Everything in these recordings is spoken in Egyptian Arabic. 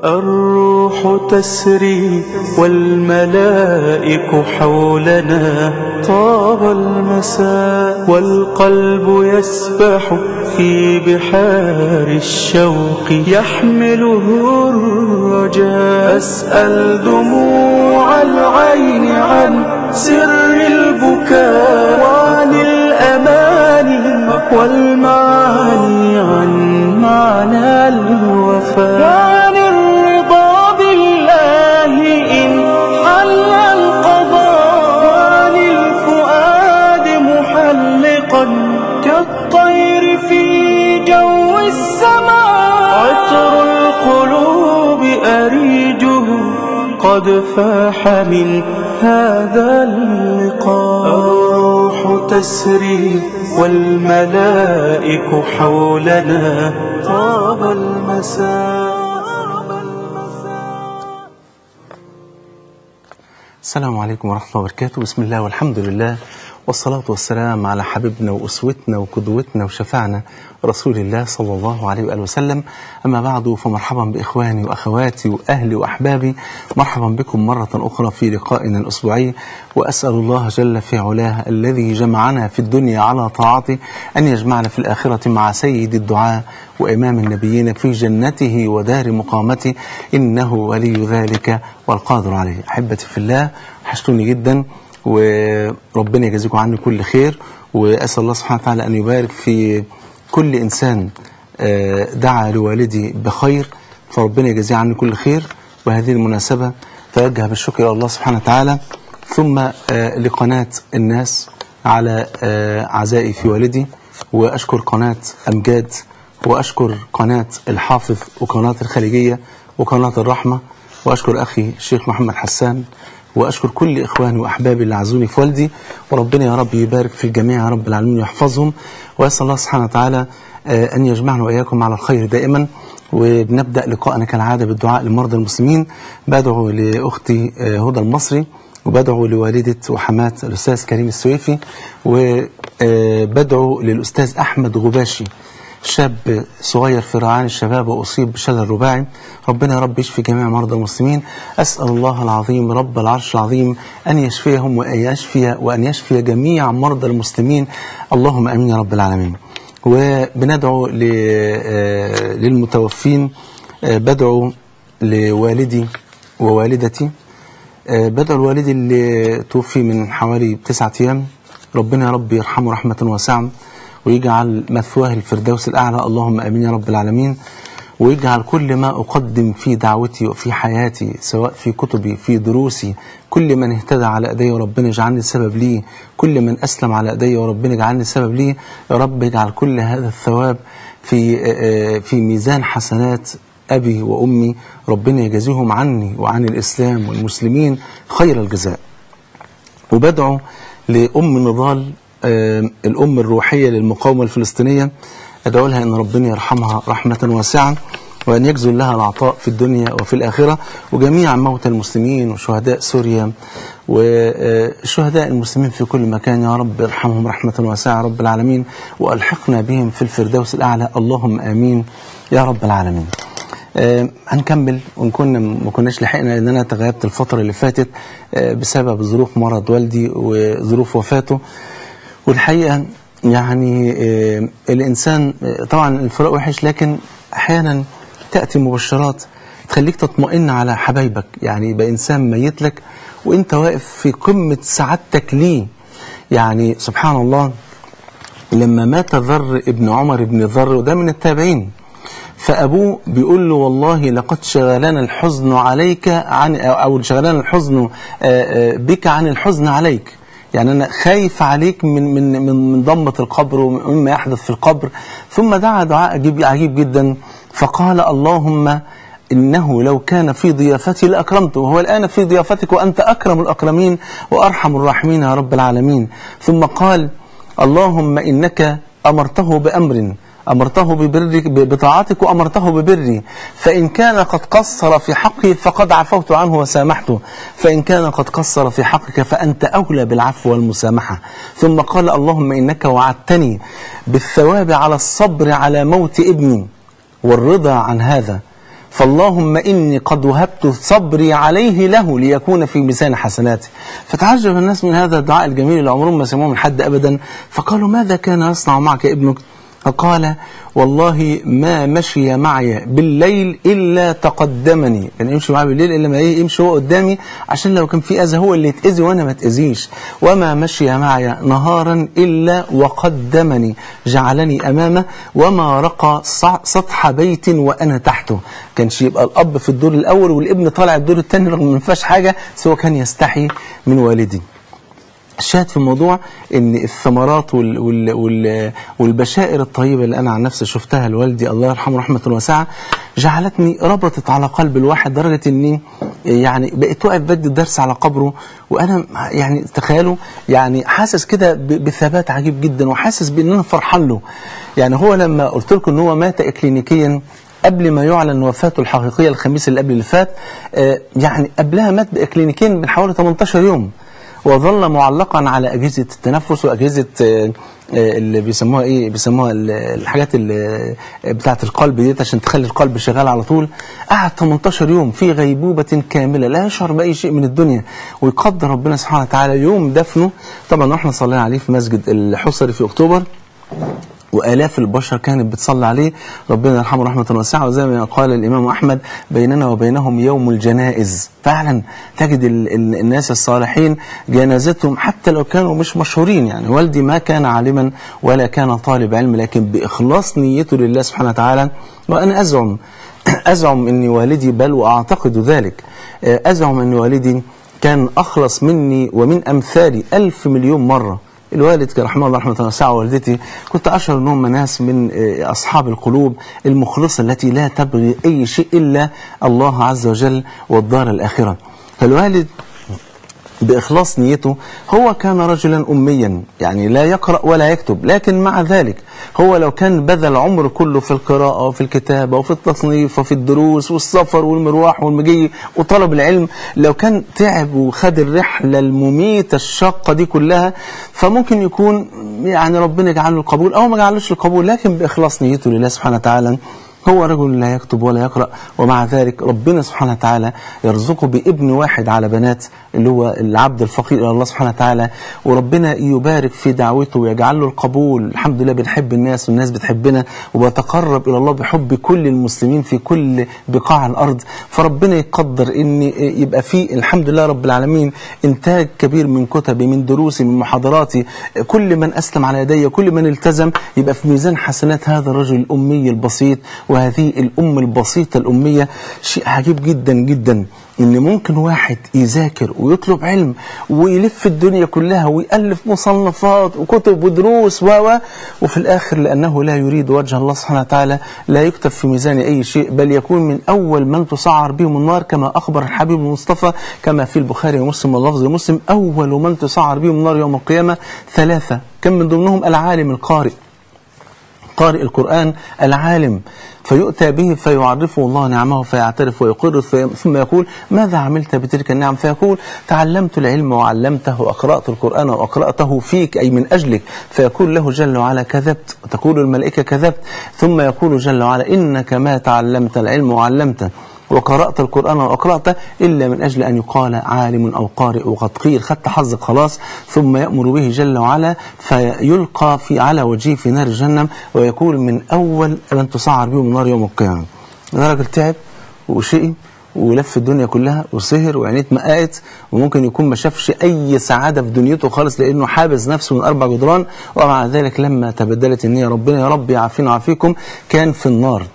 الروح تسري والملائك حولنا طاب المساء والقلب يسبح في بحار الشوق يحمله الرجاء أسأل دموع العين عن سر البكاء وعن الأماني والمعاني عن معنى الوفاء وعن الرضا بالله إن حل القضاء وعن الفؤاد محلقا كالطير في جو السماء عطر القلوب أريجه قد فاح من هذا اللقاء الروح تسري والملائك حولنا طاب المساء السلام عليكم ورحمة الله وبركاته بسم الله والحمد لله والصلاة والسلام على حبيبنا وأسوتنا وقدوتنا وشفعنا رسول الله صلى الله عليه وآله وسلم أما بعد فمرحبا بإخواني وأخواتي وأهلي وأحبابي مرحبا بكم مرة أخرى في لقائنا الأسبوعي وأسأل الله جل في علاه الذي جمعنا في الدنيا على طاعته أن يجمعنا في الآخرة مع سيد الدعاء وإمام النبيين في جنته ودار مقامته إنه ولي ذلك والقادر عليه أحبتي في الله وحشتوني جدا وربنا يجازيكم عني كل خير وأسأل الله سبحانه وتعالى أن يبارك في كل إنسان آه، دعا لوالدي بخير فربنا يجازيه عني كل خير وهذه المناسبة توجه بالشكر إلى الله سبحانه وتعالى ثم آه، لقناة الناس على آه، عزائي في والدي وأشكر قناة أمجاد وأشكر قناة الحافظ وقناة الخليجية وقناة الرحمة وأشكر أخي الشيخ محمد حسان وأشكر كل إخواني وأحبابي اللي عزوني في والدي وربنا يا رب يبارك في الجميع يا رب العالمين ويحفظهم وأسأل الله سبحانه وتعالى آه، أن يجمعنا وإياكم على الخير دائما وبنبدأ لقاءنا كالعادة بالدعاء لمرضى المسلمين بدعو لأختي آه، هدى المصري وبدعو لوالدة وحماة الأستاذ كريم السويفي وبدعو للأستاذ أحمد غباشي شاب صغير في رعاية الشباب وأصيب بشلل رباعي ربنا يا رب يشفي جميع مرضى المسلمين أسأل الله العظيم رب العرش العظيم أن يشفيهم وأن يشفي وأن يشفي جميع مرضى المسلمين اللهم آمين يا رب العالمين وبندعو ل- آه، للمتوفين آه، بدعو لوالدي ووالدتي آه، بدعو الوالد اللي توفي من حوالي تسعة أيام ربنا يا رب يرحمه رحمة واسعة ويجعل مثواه الفردوس الأعلى اللهم آمين يا رب العالمين ويجعل كل ما أقدم في دعوتي وفي حياتي سواء في كتبي في دروسي كل من اهتدى على أيدي وربنا يجعلني سبب ليه كل من أسلم على أيدي وربنا يجعلني سبب ليه يا رب يجعل كل هذا الثواب في آه، في ميزان حسنات أبي وأمي ربنا يجازيهم عني وعن الإسلام والمسلمين خير الجزاء وبدعو لأم نضال آه، الأم الروحية للمقاومة الفلسطينية أدعو لها أن ربنا يرحمها رحمة واسعة وأن يجزل لها العطاء في الدنيا وفي الآخرة وجميع موتى المسلمين وشهداء سوريا وشهداء المسلمين في كل مكان يا رب ارحمهم رحمة واسعة يا رب العالمين وألحقنا بهم في الفردوس الأعلى اللهم آمين يا رب العالمين آه، هنكمل وان كنا ما كناش لحقنا لان انا تغيبت الفتره اللي فاتت آه، بسبب ظروف مرض والدي وظروف وفاته والحقيقه يعني آه، الانسان آه، طبعا الفراق وحش لكن احيانا تاتي مبشرات تخليك تطمئن على حبايبك يعني يبقى انسان ميت لك وانت واقف في قمه سعادتك ليه يعني سبحان الله لما مات ذر ابن عمر بن ذر وده من التابعين فأبوه بيقول له والله لقد شغلنا الحزن عليك عن أو شغلنا الحزن آه، آه، بك عن الحزن عليك يعني أنا خايف عليك من من من من ضمة القبر ومما يحدث في القبر ثم دعا دعاء عجيب عجيب جدا فقال اللهم إنه لو كان في ضيافتي لأكرمته وهو الآن في ضيافتك وأنت أكرم الأكرمين وأرحم الراحمين يا رب العالمين ثم قال اللهم إنك أمرته بأمر أمرته ببرك بطاعتك وأمرته ببري فإن كان قد قصر في حقي فقد عفوت عنه وسامحته فإن كان قد قصر في حقك فأنت أولى بالعفو والمسامحة ثم قال اللهم إنك وعدتني بالثواب على الصبر على موت ابني والرضا عن هذا فاللهم إني قد وهبت صبري عليه له ليكون في ميزان حسناته فتعجب الناس من هذا الدعاء الجميل اللي عمرهم ما سمعوه من حد أبدا فقالوا ماذا كان يصنع معك ابنك فقال والله ما مشي معي بالليل إلا تقدمني يعني يمشي معي بالليل إلا ما إيه يمشي هو قدامي عشان لو كان في أذى هو اللي يتأذي وأنا ما أتأذيش وما مشي معي نهارا إلا وقدمني جعلني أمامه وما رقى صع- سطح بيت وأنا تحته كانش يبقى الأب في الدور الأول والابن طالع الدور الثاني رغم ما فيهاش حاجة سوى كان يستحي من والدي الشاهد في الموضوع ان الثمرات وال وال وال والبشائر الطيبه اللي انا عن نفسي شفتها لوالدي الله يرحمه رحمه واسعه جعلتني ربطت على قلب الواحد لدرجه اني يعني بقيت واقف بدي الدرس على قبره وانا يعني تخيلوا يعني حاسس كده ب- بثبات عجيب جدا وحاسس بان انا فرحان له يعني هو لما قلت لكم ان هو مات اكلينيكيا قبل ما يعلن وفاته الحقيقيه الخميس اللي قبل اللي فات آه، يعني قبلها مات باكلينيكيا من حوالي 18 يوم وظل معلقا على اجهزه التنفس واجهزه آه، آه، اللي بيسموها ايه بيسموها ال- الحاجات اللي بتاعه القلب ديت عشان تخلي القلب شغال على طول قعد 18 يوم في غيبوبه كامله لا يشعر باي شيء من الدنيا ويقدر ربنا سبحانه وتعالى يوم دفنه طبعا احنا صلينا عليه في مسجد الحصري في اكتوبر وآلاف البشر كانت بتصلي عليه ربنا يرحمه رحمة واسعة وزي ما قال الإمام أحمد بيننا وبينهم يوم الجنائز فعلا تجد ال ال الناس الصالحين جنازتهم حتى لو كانوا مش مشهورين يعني والدي ما كان عالما ولا كان طالب علم لكن بإخلاص نيته لله سبحانه وتعالى وأنا أزعم أزعم أن والدي بل وأعتقد ذلك أزعم أن والدي كان أخلص مني ومن أمثالي ألف مليون مرة الوالد كان رحمه الله رحمه واسعه والدتي كنت اشعر انهم ناس من آه، اصحاب القلوب المخلصه التي لا تبغي اي شيء الا الله عز وجل والدار الاخره فالوالد بإخلاص نيته هو كان رجلا أميا يعني لا يقرأ ولا يكتب لكن مع ذلك هو لو كان بذل عمره كله في القراءة وفي الكتابة وفي التصنيف وفي الدروس والسفر والمروح والمجي وطلب العلم لو كان تعب وخد الرحلة المميتة الشاقة دي كلها فممكن يكون يعني ربنا يجعله القبول أو ما جعلوش القبول لكن بإخلاص نيته لله سبحانه وتعالى هو رجل لا يكتب ولا يقرأ ومع ذلك ربنا سبحانه وتعالى يرزقه بابن واحد على بنات اللي هو العبد الفقير إلى الله سبحانه وتعالى وربنا يبارك في دعوته ويجعل له القبول الحمد لله بنحب الناس والناس بتحبنا وبتقرب إلى الله بحب كل المسلمين في كل بقاع الأرض فربنا يقدر إن يبقى في الحمد لله رب العالمين إنتاج كبير من كتبي من دروسي من محاضراتي كل من أسلم على يدي كل من التزم يبقى في ميزان حسنات هذا الرجل الأمي البسيط وهذه الأم البسيطة الأمية شيء عجيب جدا جدا إن ممكن واحد يذاكر ويطلب علم ويلف الدنيا كلها ويألف مصنفات وكتب ودروس و و وفي الآخر لأنه لا يريد وجه الله سبحانه وتعالى لا يكتب في ميزان أي شيء بل يكون من أول من تسعر بهم النار كما أخبر الحبيب المصطفى كما في البخاري ومسلم واللفظ مسلم أول من تسعر بهم النار يوم القيامة ثلاثة كم من ضمنهم العالم القارئ قارئ القرآن العالم فيؤتى به فيعرفه الله نعمه فيعترف ويقر في- ثم يقول ماذا عملت بتلك النعم فيقول تعلمت العلم وعلمته وأقرأت القرآن وأقرأته فيك أي من أجلك فيقول له جل وعلا كذبت وتقول الملائكة كذبت ثم يقول جل وعلا إنك ما تعلمت العلم وعلمته وقرأت القرآن وأقرأته إلا من أجل أن يقال عالم أو قارئ وقد قيل خدت حظك خلاص ثم يأمر به جل وعلا فيلقى في على وجهه في نار جهنم ويقول من أول من تسعر بهم النار يوم القيامة ده راجل تعب وشقي ولف الدنيا كلها وسهر وعينيه اتمققت وممكن يكون ما شافش اي سعاده في دنيته خالص لانه حابس نفسه من اربع جدران ومع ذلك لما تبدلت النيه ربنا يا رب يعافينا ويعافيكم كان في النار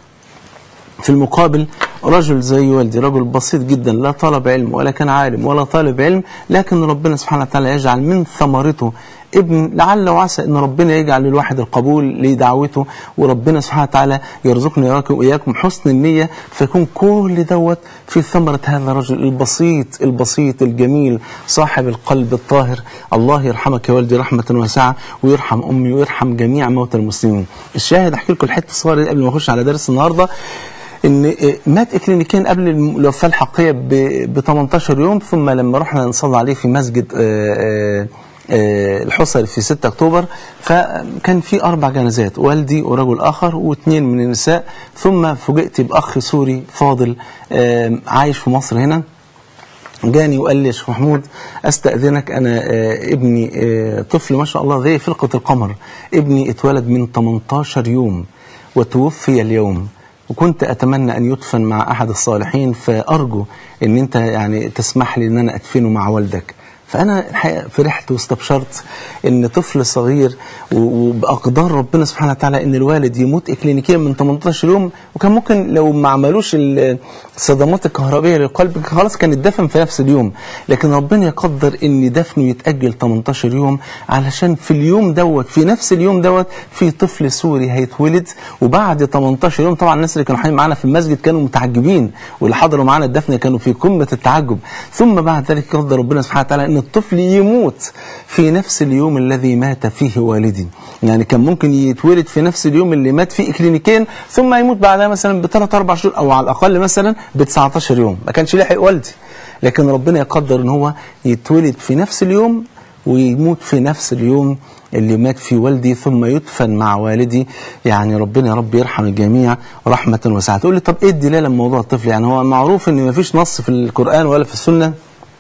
في المقابل رجل زي والدي رجل بسيط جدا لا طلب علم ولا كان عالم ولا طالب علم لكن ربنا سبحانه وتعالى يجعل من ثمرته ابن لعل وعسى ان ربنا يجعل للواحد القبول لدعوته وربنا سبحانه وتعالى يرزقنا وإياكم- واياكم حسن النيه فيكون كل دوت في ثمره هذا الرجل البسيط البسيط الجميل صاحب القلب الطاهر الله يرحمك يا والدي رحمه واسعه ويرحم امي ويرحم جميع موتى المسلمين الشاهد احكي لكم الحته الصغيره دي قبل ما اخش على درس النهارده ان مات اكلينيكيا قبل الوفاه الحقيقيه ب 18 يوم ثم لما رحنا نصلي عليه في مسجد آه، آه، آه، الحصري في 6 اكتوبر فكان في اربع جنازات والدي ورجل اخر واثنين من النساء ثم فوجئت باخ سوري فاضل آه، عايش في مصر هنا جاني وقال لي يا شيخ محمود استاذنك انا آه، ابني آه، طفل ما شاء الله زي فرقه القمر ابني اتولد من 18 يوم وتوفي اليوم وكنت اتمنى ان يدفن مع احد الصالحين فارجو ان انت يعني تسمح لي ان انا ادفنه مع والدك فانا الحقيقه فرحت واستبشرت ان طفل صغير و- وباقدار ربنا سبحانه وتعالى ان الوالد يموت اكلينيكيا من 18 يوم وكان ممكن لو ما عملوش ال- الصدمات الكهربائيه للقلب خلاص كان اتدفن في نفس اليوم لكن ربنا يقدر ان دفنه يتاجل 18 يوم علشان في اليوم دوت في نفس اليوم دوت في طفل سوري هيتولد وبعد 18 يوم طبعا الناس اللي كانوا حاضرين معانا في المسجد كانوا متعجبين واللي حضروا معانا الدفن كانوا في قمه التعجب ثم بعد ذلك يقدر ربنا سبحانه وتعالى ان الطفل يموت في نفس اليوم الذي مات فيه والدي يعني كان ممكن يتولد في نفس اليوم اللي مات فيه اكلينيكيا ثم يموت بعدها مثلا بثلاث اربع شهور او على الاقل مثلا ب 19 يوم ما كانش لحق والدي لكن ربنا يقدر ان هو يتولد في نفس اليوم ويموت في نفس اليوم اللي مات فيه والدي ثم يدفن مع والدي يعني ربنا يا رب يرحم الجميع رحمة واسعة تقول لي طب ايه الدلالة من موضوع الطفل يعني هو معروف ان مفيش نص في القرآن ولا في السنة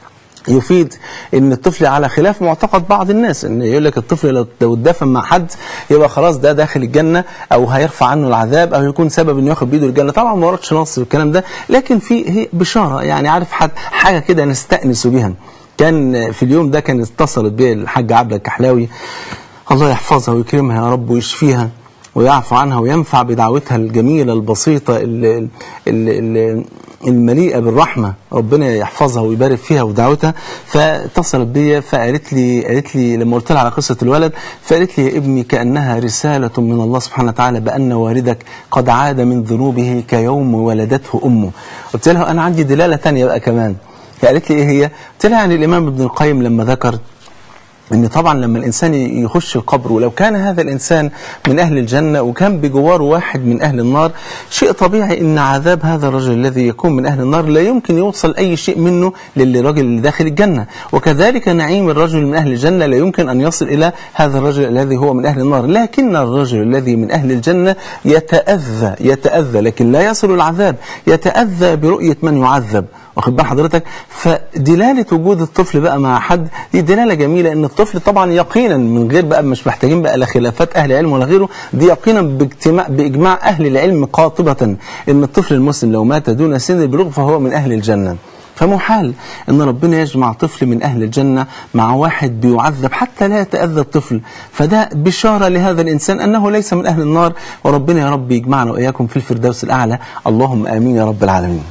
يفيد ان الطفل على خلاف معتقد بعض الناس ان يقول لك الطفل لو لو اتدفن مع حد يبقى خلاص ده داخل الجنه او هيرفع عنه العذاب او يكون سبب انه ياخد بايده الجنه طبعا ما وردش نص في الكلام ده لكن في هي بشاره يعني عارف حد حاجه كده نستانس بها كان في اليوم ده كان اتصلت بي الحاجه عبله الكحلاوي الله يحفظها ويكرمها يا رب ويشفيها ويعفو عنها وينفع بدعوتها الجميلة البسيطة ال- ال- ال- ال- المليئة بالرحمة ربنا يحفظها ويبارك فيها ودعوتها فاتصلت بي فقالت لي قالت لي لما قلت لها على قصة الولد فقالت لي يا ابني كأنها رسالة من الله سبحانه وتعالى بأن والدك قد عاد من ذنوبه كيوم ولدته أمه قلت لها أنا عندي دلالة تانية بقى كمان فقالت لي إيه هي قلت لها يعني الإمام ابن القيم لما ذكر ان طبعا لما الانسان يخش القبر ولو كان هذا الانسان من اهل الجنه وكان بجواره واحد من اهل النار شيء طبيعي ان عذاب هذا الرجل الذي يكون من اهل النار لا يمكن يوصل اي شيء منه للرجل اللي داخل الجنه وكذلك نعيم الرجل من اهل الجنه لا يمكن ان يصل الى هذا الرجل الذي هو من اهل النار لكن الرجل الذي من اهل الجنه يتاذى يتاذى لكن لا يصل العذاب يتاذى برؤيه من يعذب واخد بال حضرتك فدلاله وجود الطفل بقى مع حد دي دلاله جميله ان الطفل طبعا يقينا من غير بقى مش محتاجين بقى لا خلافات اهل العلم ولا غيره دي يقينا باجتماع باجماع اهل العلم قاطبه ان الطفل المسلم لو مات دون سن البلوغ فهو من اهل الجنه فمحال ان ربنا يجمع طفل من اهل الجنه مع واحد بيعذب حتى لا يتاذى الطفل فده بشاره لهذا الانسان انه ليس من اهل النار وربنا يا رب يجمعنا واياكم في الفردوس الاعلى اللهم امين يا رب العالمين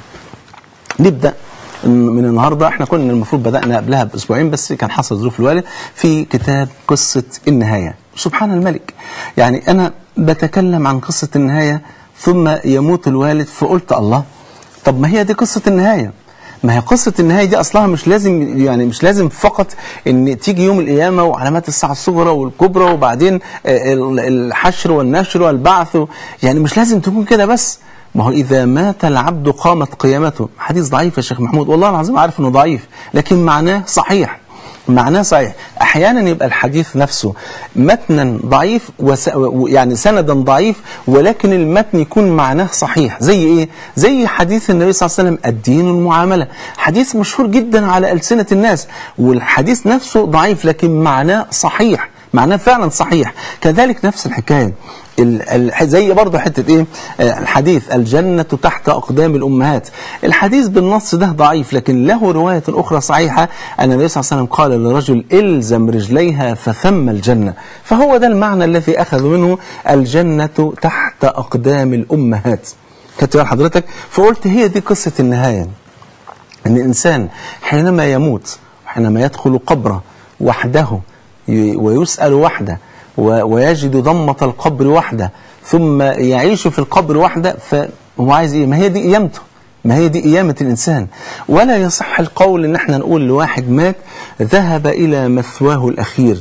نبدا من النهارده احنا كنا المفروض بدانا قبلها باسبوعين بس كان حصل ظروف الوالد في كتاب قصه النهايه سبحان الملك يعني انا بتكلم عن قصه النهايه ثم يموت الوالد فقلت الله طب ما هي دي قصه النهايه ما هي قصة النهاية دي أصلها مش لازم يعني مش لازم فقط إن تيجي يوم القيامة وعلامات الساعة الصغرى والكبرى وبعدين آه، ال- الحشر والنشر والبعث يعني مش لازم تكون كده بس ما هو إذا مات العبد قامت قيامته حديث ضعيف يا شيخ محمود والله العظيم عارف إنه ضعيف لكن معناه صحيح معناه صحيح احيانا يبقى الحديث نفسه متنا ضعيف وس... و- يعني سندا ضعيف ولكن المتن يكون معناه صحيح زي ايه زي حديث النبي صلى الله عليه وسلم الدين المعامله حديث مشهور جدا على السنه الناس والحديث نفسه ضعيف لكن معناه صحيح معناه فعلا صحيح كذلك نفس الحكايه ال- ال- زي برضه حته ايه آه، الحديث الجنه تحت اقدام الامهات الحديث بالنص ده ضعيف لكن له روايه اخرى صحيحه ان النبي صلى الله عليه وسلم قال للرجل الزم رجليها فثم الجنه فهو ده المعنى الذي اخذوا منه الجنه تحت اقدام الامهات خدت بال حضرتك فقلت هي دي قصه النهايه ان الانسان حينما يموت حينما يدخل قبره وحده ي- ويسال وحده و- ويجد ضمه القبر وحده ثم يعيش في القبر وحده فهو عايز ايه؟ ما هي دي قيامته ما هي دي قيامة الإنسان ولا يصح القول إن احنا نقول لواحد مات ذهب إلى مثواه الأخير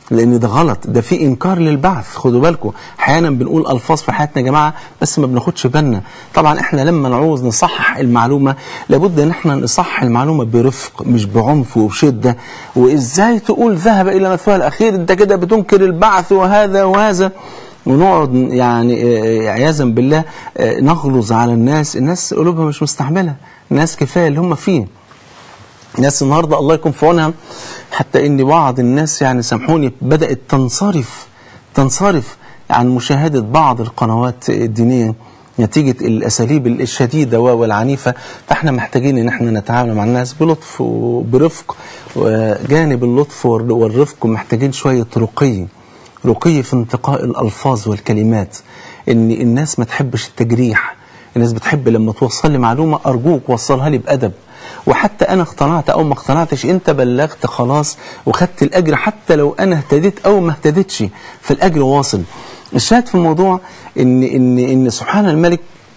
لان ده غلط ده في انكار للبعث خدوا بالكم احيانا بنقول الفاظ في حياتنا يا جماعه بس ما بناخدش بالنا طبعا احنا لما نعوز نصحح المعلومه لابد ان احنا نصحح المعلومه برفق مش بعنف وبشده وازاي تقول ذهب الى مثواه الاخير انت كده بتنكر البعث وهذا وهذا ونقعد يعني آه، عياذا بالله آه، نغلظ على الناس الناس قلوبها مش مستحمله الناس كفايه اللي هم فيه ناس النهارده الله يكون في عونها حتى ان بعض الناس يعني سامحوني بدات تنصرف تنصرف عن مشاهده بعض القنوات الدينيه نتيجة الأساليب الشديدة والعنيفة فإحنا محتاجين إن إحنا نتعامل مع الناس بلطف وبرفق وجانب اللطف والرفق محتاجين شوية رقي رقي في انتقاء الألفاظ والكلمات إن الناس ما تحبش التجريح الناس بتحب لما توصل لي معلومة أرجوك وصلها لي بأدب وحتى انا اقتنعت او ما اقتنعتش انت بلغت خلاص وخدت الاجر حتى لو انا اهتديت او ما اهتديتش فالاجر واصل الشاهد في الموضوع ان ان ان سبحان الملك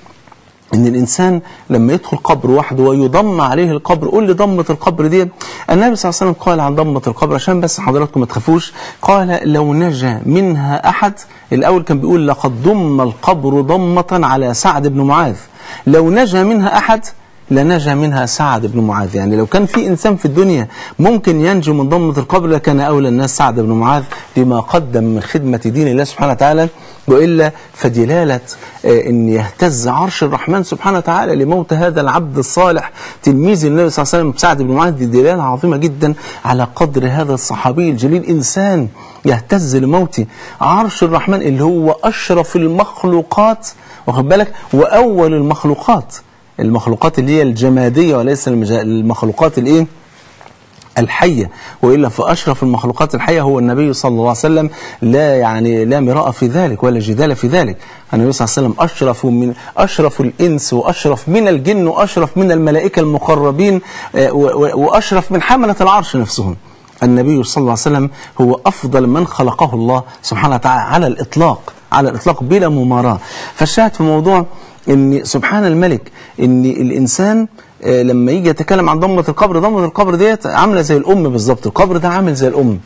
ان الانسان لما يدخل قبر وحده ويضم عليه القبر قول لي ضمه القبر دي النبي صلى الله عليه وسلم قال عن ضمه القبر عشان بس حضراتكم ما تخافوش قال لو نجا منها احد الاول كان بيقول لقد ضم القبر ضمه على سعد بن معاذ لو نجا منها احد لنجا منها سعد بن معاذ يعني لو كان في إنسان في الدنيا ممكن ينجو من ضمة القبر لكان أولى الناس سعد بن معاذ لما قدم من خدمة دين الله سبحانه وتعالى وإلا فدلالة آه، أن يهتز عرش الرحمن سبحانه وتعالى لموت هذا العبد الصالح تلميذ النبي صلى الله عليه وسلم سعد بن معاذ دي دلالة عظيمة جدا على قدر هذا الصحابي الجليل إنسان يهتز لموته عرش الرحمن اللي هو أشرف المخلوقات واخد بالك وأول المخلوقات المخلوقات اللي هي الجمادية وليس المج- المخلوقات الايه الحية وإلا فأشرف المخلوقات الحية هو النبي صلى الله عليه وسلم لا يعني لا مراء في ذلك ولا جدال في ذلك النبي صلى الله عليه وسلم أشرف من أشرف الإنس وأشرف من الجن وأشرف من الملائكة المقربين آه، و- و- وأشرف من حملة العرش نفسهم النبي صلى الله عليه وسلم هو أفضل من خلقه الله سبحانه وتعالى على الإطلاق على الإطلاق بلا مماراة فالشاهد في الموضوع ان سبحان الملك ان الانسان آه، لما يجي يتكلم عن ضمه القبر ضمه القبر ديت عامله زي الام بالظبط القبر ده عامل زي الام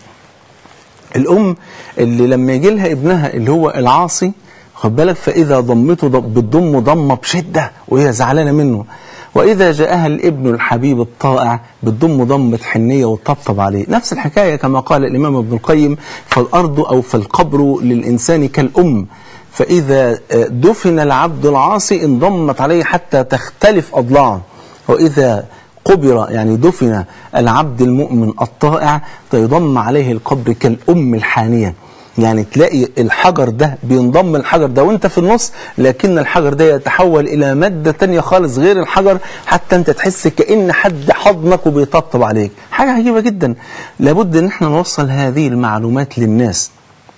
الام اللي لما يجي لها ابنها اللي هو العاصي خد بالك فاذا ضمته ض- بتضمه ضمه بشده وهي زعلانه منه واذا جاءها الابن الحبيب الطائع بتضمه ضمه حنيه وتطبطب عليه نفس الحكايه كما قال الامام ابن القيم فالارض او فالقبر للانسان كالام فإذا آه، دفن العبد العاصي انضمت عليه حتى تختلف أضلاعه وإذا قبر يعني دفن العبد المؤمن الطائع فيضم عليه القبر كالأم الحانية يعني تلاقي الحجر ده بينضم الحجر ده وانت في النص لكن الحجر ده يتحول الى مادة تانية خالص غير الحجر حتى انت تحس كأن حد حضنك وبيطبطب عليك حاجة عجيبة جدا لابد ان احنا نوصل هذه المعلومات للناس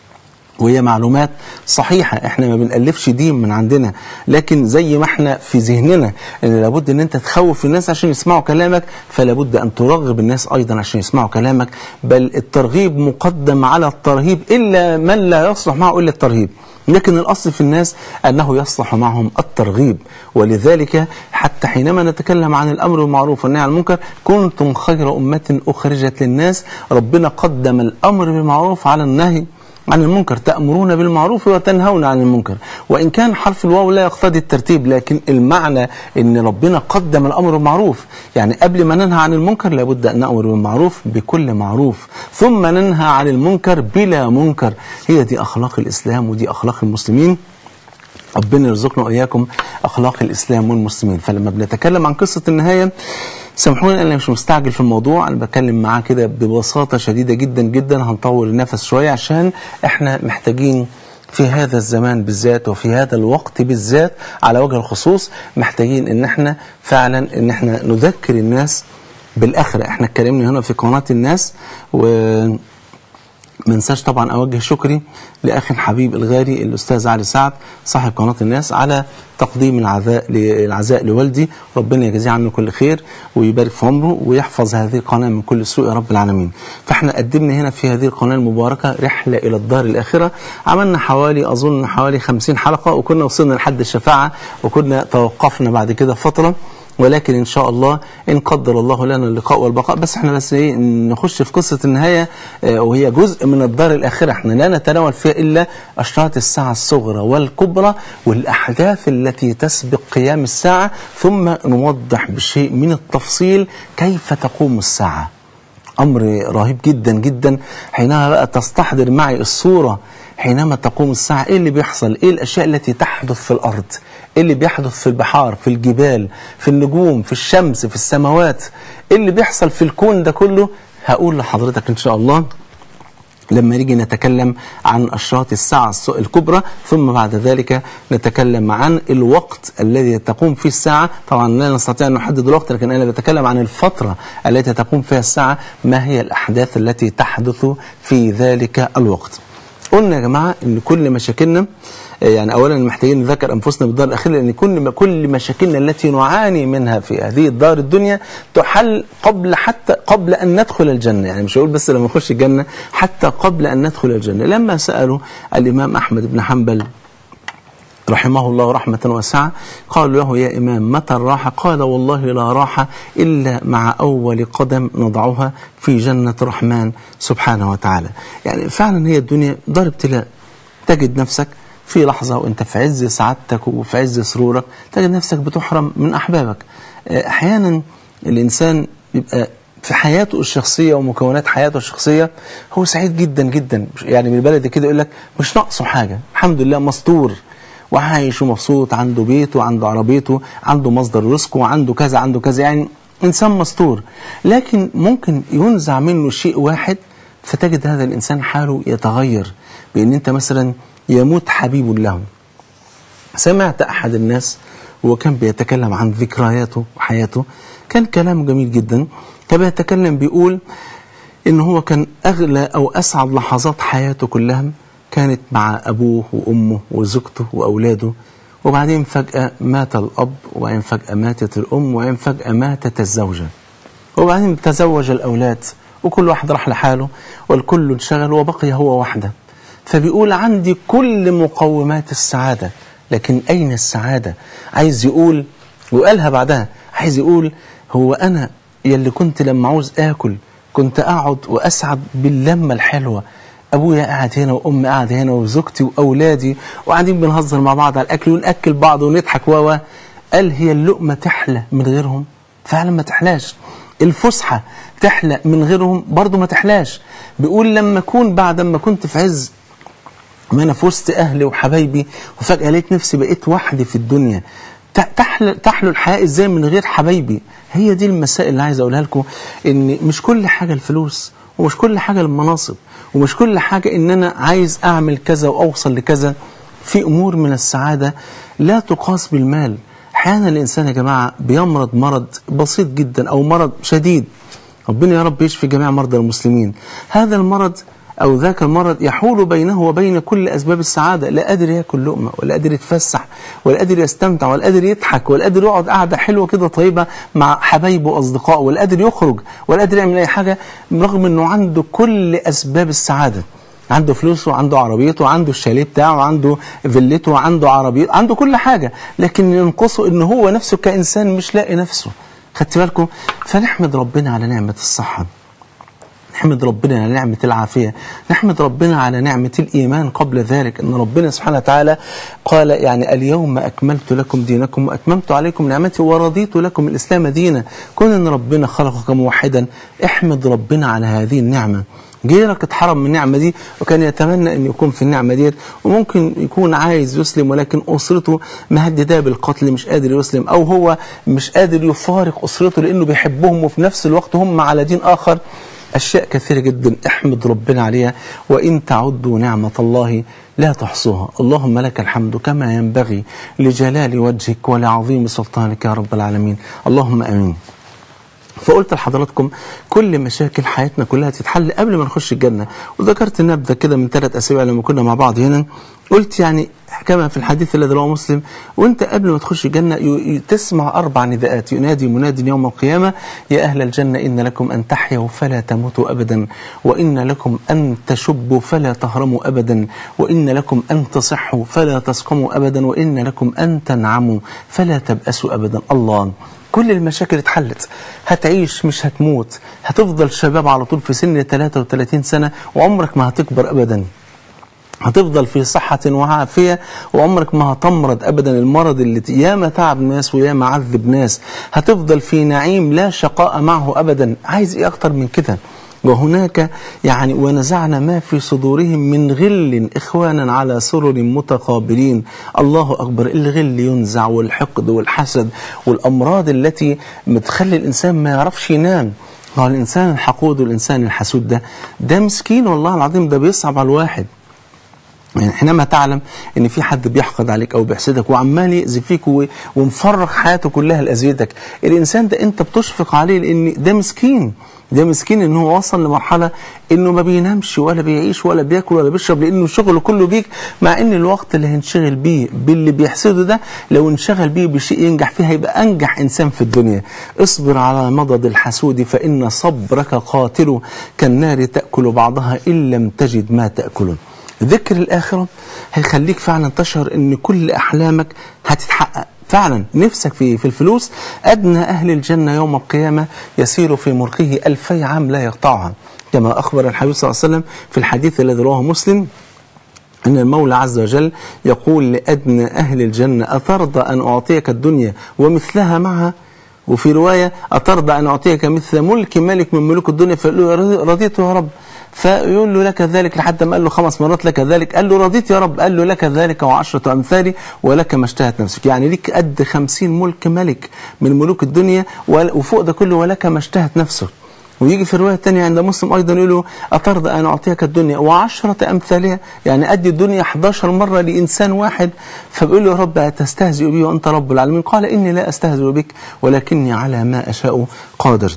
وهي معلومات صحيحة احنا ما بنألفش دين من عندنا لكن زي ما احنا في ذهننا ان لابد ان انت تخوف الناس عشان يسمعوا كلامك فلابد ان ترغب الناس ايضا عشان يسمعوا كلامك بل الترغيب مقدم على الترهيب الا من لا يصلح معه الا الترهيب لكن الأصل في الناس أنه يصلح معهم الترغيب ولذلك حتى حينما نتكلم عن الأمر بالمعروف والنهي عن المنكر كنتم خير أمة أخرجت للناس ربنا قدم الأمر بالمعروف على النهي عن المنكر تأمرون بالمعروف وتنهون عن المنكر وإن كان حرف الواو لا يقتضي الترتيب لكن المعنى أن ربنا قدم الأمر بالمعروف يعني قبل ما ننهى عن المنكر لابد أن نأمر بالمعروف بكل معروف ثم ننهى عن المنكر بلا منكر هي دي أخلاق الإسلام ودي أخلاق المسلمين ربنا يرزقنا واياكم اخلاق الاسلام والمسلمين فلما بنتكلم عن قصه النهايه سامحوني انا مش مستعجل في الموضوع انا بتكلم معاه كده ببساطه شديده جدا جدا هنطول النفس شويه عشان احنا محتاجين في هذا الزمان بالذات وفي هذا الوقت بالذات على وجه الخصوص محتاجين ان احنا فعلا ان احنا نذكر الناس بالاخره احنا اتكلمنا هنا في قناه الناس و ما انساش طبعا اوجه شكري لاخي الحبيب الغالي الاستاذ علي سعد صاحب قناه الناس على تقديم العزاء العزاء لوالدي ربنا يجزيه عنه كل خير ويبارك في عمره ويحفظ هذه القناه من كل سوء يا رب العالمين فاحنا قدمنا هنا في هذه القناه المباركه رحله الى الدار الاخره عملنا حوالي اظن حوالي 50 حلقه وكنا وصلنا لحد الشفاعه وكنا توقفنا بعد كده فتره ولكن ان شاء الله ان قدر الله لنا اللقاء والبقاء بس احنا بس ايه نخش في قصه النهايه آه، وهي جزء من الدار الاخره احنا لا نتناول فيها الا اشراط الساعه الصغرى والكبرى والاحداث التي تسبق قيام الساعه ثم نوضح بشيء من التفصيل كيف تقوم الساعه امر رهيب جدا جدا حينما بقى تستحضر معي الصوره حينما تقوم الساعه ايه اللي بيحصل ايه الاشياء التي تحدث في الارض ايه اللي بيحدث في البحار في الجبال في النجوم في الشمس في السماوات ايه اللي بيحصل في الكون ده كله هقول لحضرتك ان شاء الله لما نيجي نتكلم عن أشراط الساعة الس- الكبرى ثم بعد ذلك نتكلم عن الوقت الذي تقوم فيه الساعة طبعا لا نستطيع أن نحدد الوقت لكن أنا بتكلم عن الفترة التي تقوم فيها الساعة ما هي الأحداث التي تحدث في ذلك الوقت قلنا يا جماعة أن كل مشاكلنا آه، يعني أولا محتاجين نذكر أنفسنا بالدار الأخيرة لأن كل كل مشاكلنا التي نعاني منها في هذه الدار الدنيا تحل قبل حتى قبل أن ندخل الجنة يعني مش هقول بس لما نخش الجنة حتى قبل أن ندخل الجنة لما سألوا الإمام أحمد بن حنبل رحمه الله رحمة واسعة قالوا له يا إمام متى الراحة قال والله لا راحة إلا مع أول قدم نضعها في جنة الرحمن سبحانه وتعالى يعني فعلا هي الدنيا دار ابتلاء تجد نفسك في لحظة وانت في عز سعادتك وفي عز سرورك تجد نفسك بتحرم من أحبابك آه، أحيانا الإنسان يبقى في حياته الشخصية ومكونات حياته الشخصية هو سعيد جدا جدا يعني بالبلد كده يقول لك مش ناقصه حاجة الحمد لله مستور وعايش ومبسوط عنده بيته عنده عربيته عنده مصدر رزقه عنده كذا عنده كذا يعني إنسان مستور لكن ممكن ينزع منه شيء واحد فتجد هذا الإنسان حاله يتغير بأن أنت مثلا يموت حبيب له سمعت أحد الناس وكان بيتكلم عن ذكرياته وحياته كان كلام جميل جدا كان بيتكلم بيقول إن هو كان أغلى أو أسعد لحظات حياته كلها كانت مع أبوه وأمه وزوجته وأولاده وبعدين فجأة مات الأب وبعدين فجأة ماتت الأم وبعدين فجأة ماتت الزوجة وبعدين تزوج الأولاد وكل واحد راح لحاله والكل انشغل وبقي هو وحده فبيقول عندي كل مقومات السعادة لكن أين السعادة عايز يقول وقالها بعدها عايز يقول هو أنا يلي كنت لما عاوز آكل كنت أقعد وأسعد باللمة الحلوة أبويا قاعد هنا وأمي قاعدة هنا وزوجتي وأولادي وقاعدين بنهزر مع بعض على الأكل ونأكل بعض ونضحك و قال هي اللقمة تحلى من غيرهم فعلا ما تحلاش الفسحة تحلى من غيرهم برضو ما تحلاش بيقول لما أكون بعد ما كنت في عز ما انا في وسط اهلي وحبايبي وفجاه لقيت نفسي بقيت وحدي في الدنيا ت- تحلو تحلو الحياه ازاي من غير حبايبي هي دي المسائل اللي عايز اقولها لكم ان مش كل حاجه الفلوس ومش كل حاجه المناصب ومش كل حاجه ان انا عايز اعمل كذا واوصل لكذا في امور من السعاده لا تقاس بالمال احيانا الانسان يا جماعه بيمرض مرض بسيط جدا او مرض شديد ربنا يا رب يشفي جميع مرضى المسلمين هذا المرض أو ذاك المرض يحول بينه وبين كل أسباب السعادة لا قادر ياكل لقمة ولا قادر يتفسح ولا قادر يستمتع ولا قادر يضحك ولا قادر يقعد قعدة حلوة كده طيبة مع حبايبه وأصدقائه ولا قادر يخرج ولا قادر يعمل أي حاجة رغم أنه عنده كل أسباب السعادة عنده فلوسه عنده عربيته عنده الشاليه بتاعه عنده فيلته عنده عربيته عنده كل حاجة لكن ينقصه ان هو نفسه كإنسان مش لاقي نفسه خدت بالكم فنحمد ربنا على نعمة الصحة نحمد ربنا على نعمة العافية نحمد ربنا على نعمة الإيمان قبل ذلك أن ربنا سبحانه وتعالى قال يعني اليوم أكملت لكم دينكم وأتممت عليكم نعمتي ورضيت لكم الإسلام دينا كون أن ربنا خلقك موحدا احمد ربنا على هذه النعمة غيرك اتحرم من النعمة دي وكان يتمنى أن يكون في النعمة ديت وممكن يكون عايز يسلم ولكن أسرته مهدداه بالقتل مش قادر يسلم أو هو مش قادر يفارق أسرته لأنه بيحبهم وفي نفس الوقت هم على دين آخر أشياء كثيرة جدا احمد ربنا عليها وإن تعدوا نعمة الله لا تحصوها اللهم لك الحمد كما ينبغي لجلال وجهك ولعظيم سلطانك يا رب العالمين اللهم أمين فقلت لحضراتكم كل مشاكل حياتنا كلها تتحل قبل ما نخش الجنة وذكرت نبذة كده من ثلاث أسابيع لما كنا مع بعض هنا قلت يعني كما في الحديث الذي رواه مسلم وانت قبل ما تخش الجنة ي- ي- تسمع أربع نداءات ينادي مناد يوم القيامة يا أهل الجنة إن لكم أن تحيوا فلا تموتوا أبدا وإن لكم أن تشبوا فلا تهرموا أبدا وإن لكم أن تصحوا فلا تسقموا أبدا وإن لكم أن تنعموا فلا تبأسوا أبدا الله كل المشاكل اتحلت هتعيش مش هتموت هتفضل شباب على طول في سن 33 سنة وعمرك ما هتكبر أبدا هتفضل في صحة وعافية وعمرك ما هتمرض أبدا المرض اللي ياما تعب ناس وياما عذب ناس هتفضل في نعيم لا شقاء معه أبدا عايز إيه أكتر من كده وهناك يعني ونزعنا ما في صدورهم من غل إخوانا على سرر متقابلين الله أكبر الغل ينزع والحقد والحسد والأمراض التي بتخلي الإنسان ما يعرفش ينام هو الإنسان الحقود والإنسان الحسود ده ده مسكين والله العظيم ده بيصعب على الواحد يعني حينما تعلم ان في حد بيحقد عليك او بيحسدك وعمال يأذي فيك و- ومفرغ حياته كلها لاذيتك الانسان ده انت بتشفق عليه لان ده مسكين ده مسكين ان هو وصل لمرحله انه ما بينامش ولا بيعيش ولا بياكل ولا بيشرب لانه شغله كله بيك مع ان الوقت اللي هينشغل بيه باللي بيحسده ده لو انشغل بيه بشيء ينجح فيه هيبقى انجح انسان في الدنيا اصبر على مضض الحسود فان صبرك قاتل كالنار تاكل بعضها ان لم تجد ما تاكله ذكر الآخرة هيخليك فعلا تشعر ان كل أحلامك هتتحقق فعلا نفسك في في الفلوس أدنى أهل الجنة يوم القيامة يسير في مرقه ألفي عام لا يقطعها كما أخبر الحبيب صلى الله عليه وسلم في الحديث الذي رواه مسلم أن المولى عز وجل يقول لأدنى أهل الجنة أترضى أن أعطيك الدنيا ومثلها معها وفي رواية أترضى أن أعطيك مثل ملك ملك من ملوك الدنيا فيقول له رضيت يا رب فيقول له لك ذلك لحد ما قال له خمس مرات لك ذلك قال له رضيت يا رب قال له لك ذلك وعشرة أمثالي ولك ما اشتهت نفسك يعني ليك قد خمسين ملك ملك من ملوك الدنيا وفوق ده كله ولك ما اشتهت نفسك ويجي في الرواية الثانية عند مسلم أيضا يقول له أترضى أن أعطيك الدنيا وعشرة أمثالها يعني أدي الدنيا 11 مرة لإنسان واحد فبيقول له يا رب تستهزئ بي وأنت رب العالمين قال إني لا أستهزئ بك ولكني على ما أشاء قادر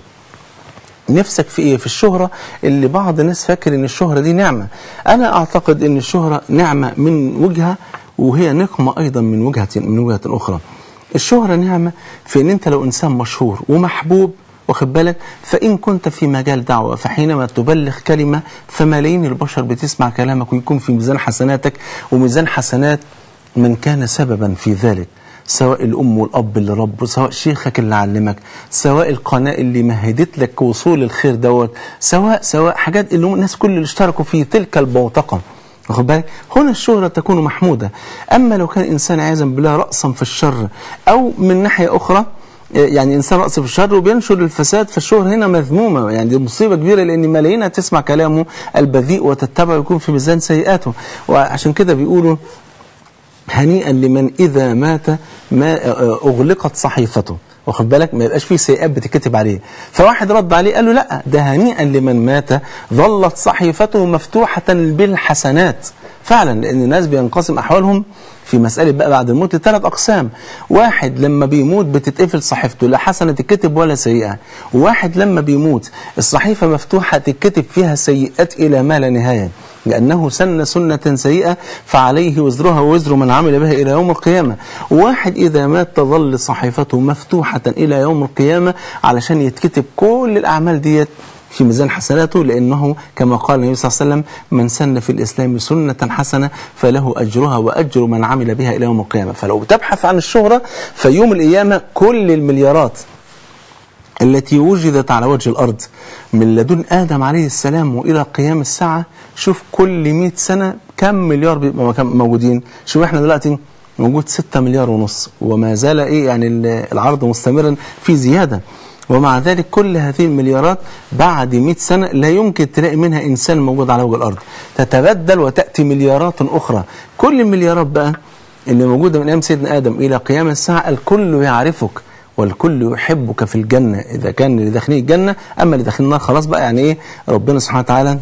نفسك في ايه في الشهرة اللي بعض الناس فاكر ان الشهرة دي نعمة انا اعتقد ان الشهرة نعمة من وجهة وهي نقمة ايضا من وجهة من وجهة اخرى الشهرة نعمة في ان انت لو انسان مشهور ومحبوب واخد بالك فإن كنت في مجال دعوة فحينما تبلغ كلمة فملايين البشر بتسمع كلامك ويكون في ميزان حسناتك وميزان حسنات من كان سببا في ذلك سواء الأم والأب اللي ربوا سواء شيخك اللي علمك سواء القناة اللي مهدت لك وصول الخير دوت سواء سواء حاجات اللي هم الناس كل اللي اشتركوا في تلك البوتقة واخد بالك هنا الشهرة تكون محمودة أما لو كان إنسان عياذا بالله رأسا في الشر أو من ناحية أخرى يعني انسان راس في الشر وبينشر الفساد فالشهرة هنا مذمومه يعني دي مصيبه كبيره لان ملايين هتسمع كلامه البذيء وتتبع ويكون في ميزان سيئاته وعشان كده بيقولوا هنيئا لمن اذا مات ما اغلقت صحيفته واخد بالك ما يبقاش فيه سيئات بتتكتب عليه فواحد رد عليه قال له لا ده هنيئا لمن مات ظلت صحيفته مفتوحه بالحسنات فعلا لان الناس بينقسم احوالهم في مسألة بقى بعد الموت لثلاث أقسام واحد لما بيموت بتتقفل صحيفته لا حسنة تتكتب ولا سيئة وواحد لما بيموت الصحيفة مفتوحة تتكتب فيها سيئات إلى ما لا نهاية لأنه سن سنة سيئة فعليه وزرها ووزر من عمل بها إلى يوم القيامة واحد إذا مات تظل صحيفته مفتوحة إلى يوم القيامة علشان يتكتب كل الأعمال ديت في ميزان حسناته لأنه كما قال النبي صلى الله عليه وسلم من سن في الإسلام سنة حسنة فله أجرها وأجر من عمل بها إلى يوم القيامة فلو تبحث عن الشهرة في يوم القيامة كل المليارات التي وجدت على وجه الأرض من لدن آدم عليه السلام وإلى قيام الساعة شوف كل 100 سنة كم مليار بيبقوا موجودين شوف احنا دلوقتي موجود 6 مليار ونص وما زال ايه يعني العرض مستمرا في زياده ومع ذلك كل هذه المليارات بعد 100 سنة لا يمكن تلاقي منها إنسان موجود على وجه الأرض تتبدل وتأتي مليارات أخرى كل المليارات بقى اللي موجودة من أيام سيدنا آدم إلى قيام الساعة الكل يعرفك والكل يحبك في الجنة إذا كان اللي داخلين الجنة أما اللي داخلين النار خلاص بقى يعني إيه ربنا سبحانه وتعالى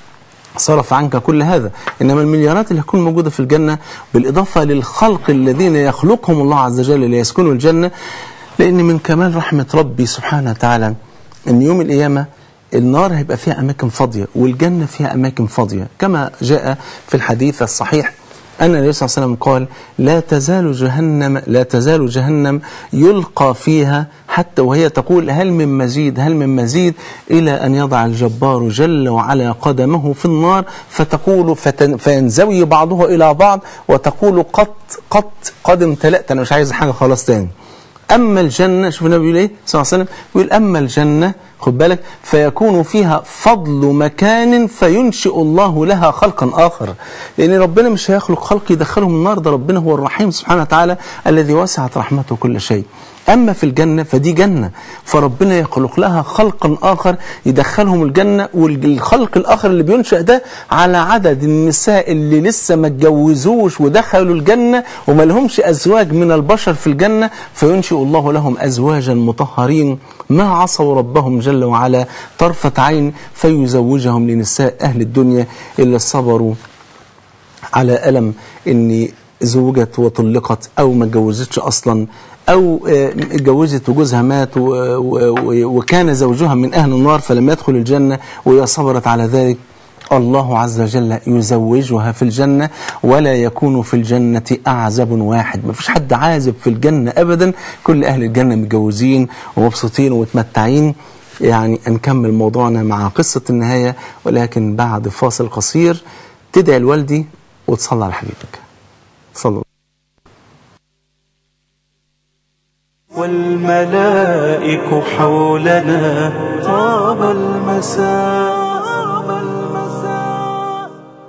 صرف عنك كل هذا إنما المليارات اللي هتكون موجودة في الجنة بالإضافة للخلق الذين يخلقهم الله عز وجل ليسكنوا الجنة لأن من كمال رحمة ربي سبحانه وتعالى أن يوم القيامة النار هيبقى فيها أماكن فاضية والجنة فيها أماكن فاضية كما جاء في الحديث الصحيح أن النبي صلى الله عليه وسلم قال لا تزال جهنم لا تزال جهنم يلقى فيها حتى وهي تقول هل من مزيد هل من مزيد إلى أن يضع الجبار جل وعلا قدمه في النار فتقول فتن فينزوي بعضها إلى بعض وتقول قط قط قد امتلأت أنا مش عايز حاجة خلاص تاني أما الجنة شوف النبي بيقول إيه صلى الله عليه وسلم بيقول أما الجنة خد بالك فيكون فيها فضل مكان فينشئ الله لها خلقا آخر لأن ربنا مش هيخلق خلق يدخلهم النار ده ربنا هو الرحيم سبحانه وتعالى الذي وسعت رحمته كل شيء أما في الجنة فدي جنة فربنا يخلق لها خلقا آخر يدخلهم الجنة والخلق الآخر اللي بينشأ ده على عدد النساء اللي لسه ما اتجوزوش ودخلوا الجنة وما لهمش أزواج من البشر في الجنة فينشئ الله لهم أزواجا مطهرين ما عصوا ربهم جل وعلا طرفة عين فيزوجهم لنساء أهل الدنيا اللي صبروا على ألم إن زوجت وطلقت أو ما اتجوزتش أصلا أو آه، اتجوزت وجوزها مات و- و- وكان زوجها من أهل النار فلم يدخل الجنة وهي صبرت على ذلك الله عز وجل يزوجها في الجنة ولا يكون في الجنة أعزب واحد ما فيش حد عازب في الجنة أبدا كل أهل الجنة متجوزين ومبسوطين ومتمتعين يعني نكمل موضوعنا مع قصة النهاية ولكن بعد فاصل قصير تدعي لوالدي وتصلي على حبيبك صلى والملائك حولنا طاب المساء طاب المساء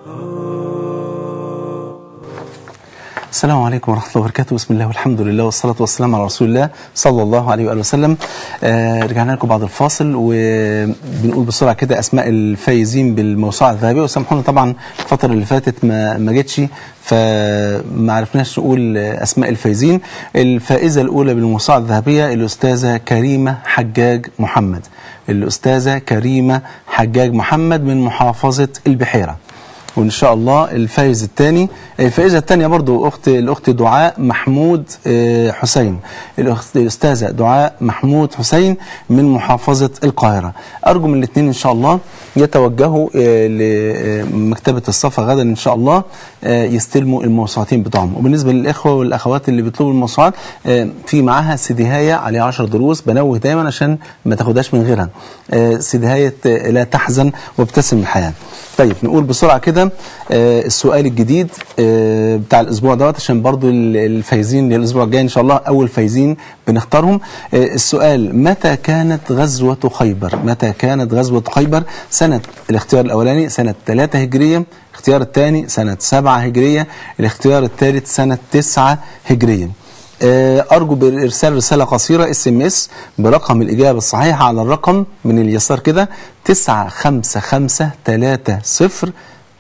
السلام عليكم ورحمة الله وبركاته بسم الله والحمد لله والصلاة والسلام على رسول الله صلى الله عليه وآله وسلم آه رجعنا لكم بعد الفاصل وبنقول بسرعة كده أسماء الفايزين بالموسوعة الذهبية وسامحونا طبعا الفترة اللي فاتت ما ما جتش فما عرفناش نقول أسماء الفايزين الفائزة الأولى بالموسوعة الذهبية الأستاذة كريمة حجاج محمد الأستاذة كريمة حجاج محمد من محافظة البحيرة وان شاء الله الفايز الثاني الفائزه الثانيه برضو اخت الاخت دعاء محمود آه، حسين الاخت الاستاذه دعاء محمود حسين من محافظه القاهره ارجو من الاثنين ان شاء الله يتوجهوا آه، لمكتبه الصفا غدا ان شاء الله آه، يستلموا الموسوعتين بتوعهم وبالنسبه للاخوه والاخوات اللي بيطلبوا الموسوعات آه، في معاها سيديهايه عليه 10 دروس بنوه دايما عشان ما تاخدهاش من غيرها آه، سيديهايه آه، لا تحزن وابتسم الحياه طيب نقول بسرعه كده آه، السؤال الجديد آه، بتاع الاسبوع دوت عشان برضو ال- الفايزين للاسبوع الجاي ان شاء الله اول فايزين بنختارهم آه، السؤال متى كانت غزوه خيبر متى كانت غزوه خيبر سنه الاختيار الاولاني سنه 3 هجريه الاختيار الثاني سنه 7 هجريه الاختيار الثالث سنه 9 هجريه آه، أرجو بإرسال رسالة قصيرة اس ام اس برقم الإجابة الصحيحة على الرقم من اليسار كده 95530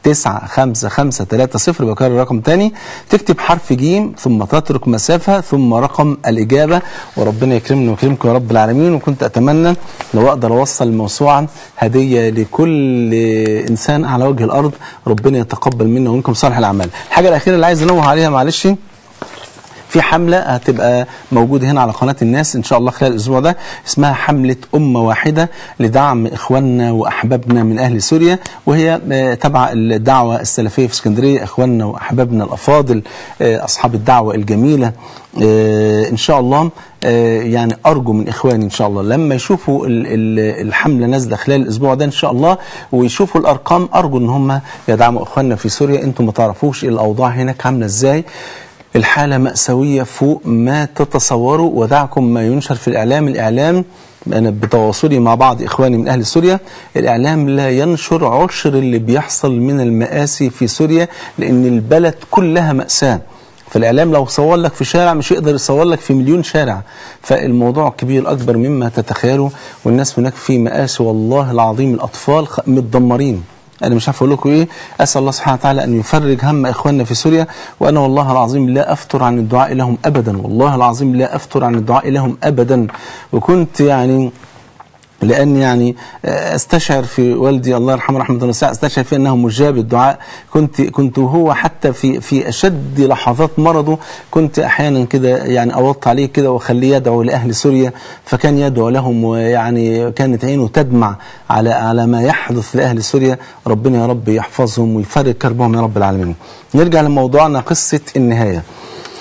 95530 بكرر الرقم تاني تكتب حرف جيم ثم تترك مسافة ثم رقم الإجابة وربنا يكرمنا ويكرمكم يا رب العالمين وكنت أتمنى لو أقدر أوصل موسوعا هدية لكل إنسان على وجه الأرض ربنا يتقبل منا ومنكم صالح الأعمال الحاجة الأخيرة اللي عايز أنوه عليها معلش في حملة هتبقى موجودة هنا على قناة الناس إن شاء الله خلال الأسبوع ده اسمها حملة أمة واحدة لدعم إخواننا وأحبابنا من أهل سوريا وهي آه، تبع الدعوة السلفية في اسكندرية إخواننا وأحبابنا الأفاضل آه، أصحاب الدعوة الجميلة آه، إن شاء الله آه، يعني أرجو من إخواني إن شاء الله لما يشوفوا ال- ال- الحملة نازلة خلال الأسبوع ده إن شاء الله ويشوفوا الأرقام أرجو إن هم يدعموا إخواننا في سوريا أنتم ما تعرفوش الأوضاع هناك عاملة إزاي الحالة مأساوية فوق ما تتصوروا ودعكم ما ينشر في الإعلام الإعلام أنا بتواصلي مع بعض إخواني من أهل سوريا الإعلام لا ينشر عشر اللي بيحصل من المآسي في سوريا لأن البلد كلها مأساة فالإعلام لو صور لك في شارع مش يقدر يصور لك في مليون شارع فالموضوع كبير أكبر مما تتخيلوا والناس هناك في مآسي والله العظيم الأطفال خ- متدمرين انا مش عارف اقول لكم ايه اسال الله سبحانه وتعالى ان يفرج هم اخواننا في سوريا وانا والله العظيم لا افتر عن الدعاء لهم ابدا والله العظيم لا افتر عن الدعاء لهم ابدا وكنت يعني لان يعني آه، استشعر في والدي الله يرحمه رحمه واسعه استشعر في انه مجاب الدعاء كنت كنت هو حتى في في اشد لحظات مرضه كنت احيانا كده يعني اوط عليه كده واخليه يدعو لاهل سوريا فكان يدعو لهم ويعني كانت عينه تدمع على على ما يحدث لاهل سوريا ربنا يا رب يحفظهم ويفرج كربهم يا رب العالمين نرجع لموضوعنا قصه النهايه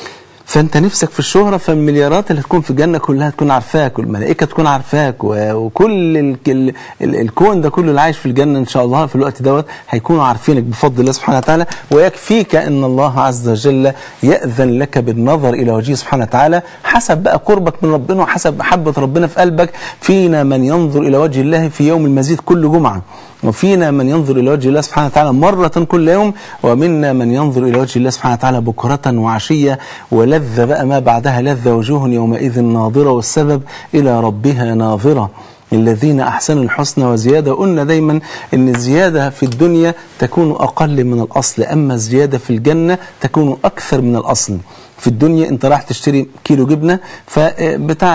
فانت نفسك في الشهره فالمليارات اللي تكون في الجنه كلها تكون عارفاك والملائكه تكون عارفاك و- وكل ال ال ال الكون ده كله اللي عايش في الجنه ان شاء الله في الوقت دوت هيكونوا عارفينك بفضل الله سبحانه وتعالى ويكفيك ان الله عز وجل ياذن لك بالنظر الى وجهه سبحانه وتعالى حسب بقى قربك من ربنا وحسب محبه ربنا في قلبك فينا من ينظر الى وجه الله في يوم المزيد كل جمعه وفينا من ينظر إلى وجه الله سبحانه وتعالى مرة كل يوم ومنا من ينظر إلى وجه الله سبحانه وتعالى بكرة وعشية ولذ بقى ما بعدها لذ وجوه يومئذ ناظرة والسبب إلى ربها ناظرة الذين أحسنوا الحسنى وزيادة قلنا دايما أن الزيادة في الدنيا تكون أقل من الأصل أما الزيادة في الجنة تكون أكثر من الأصل في الدنيا أنت راح تشتري كيلو جبنة فبتاع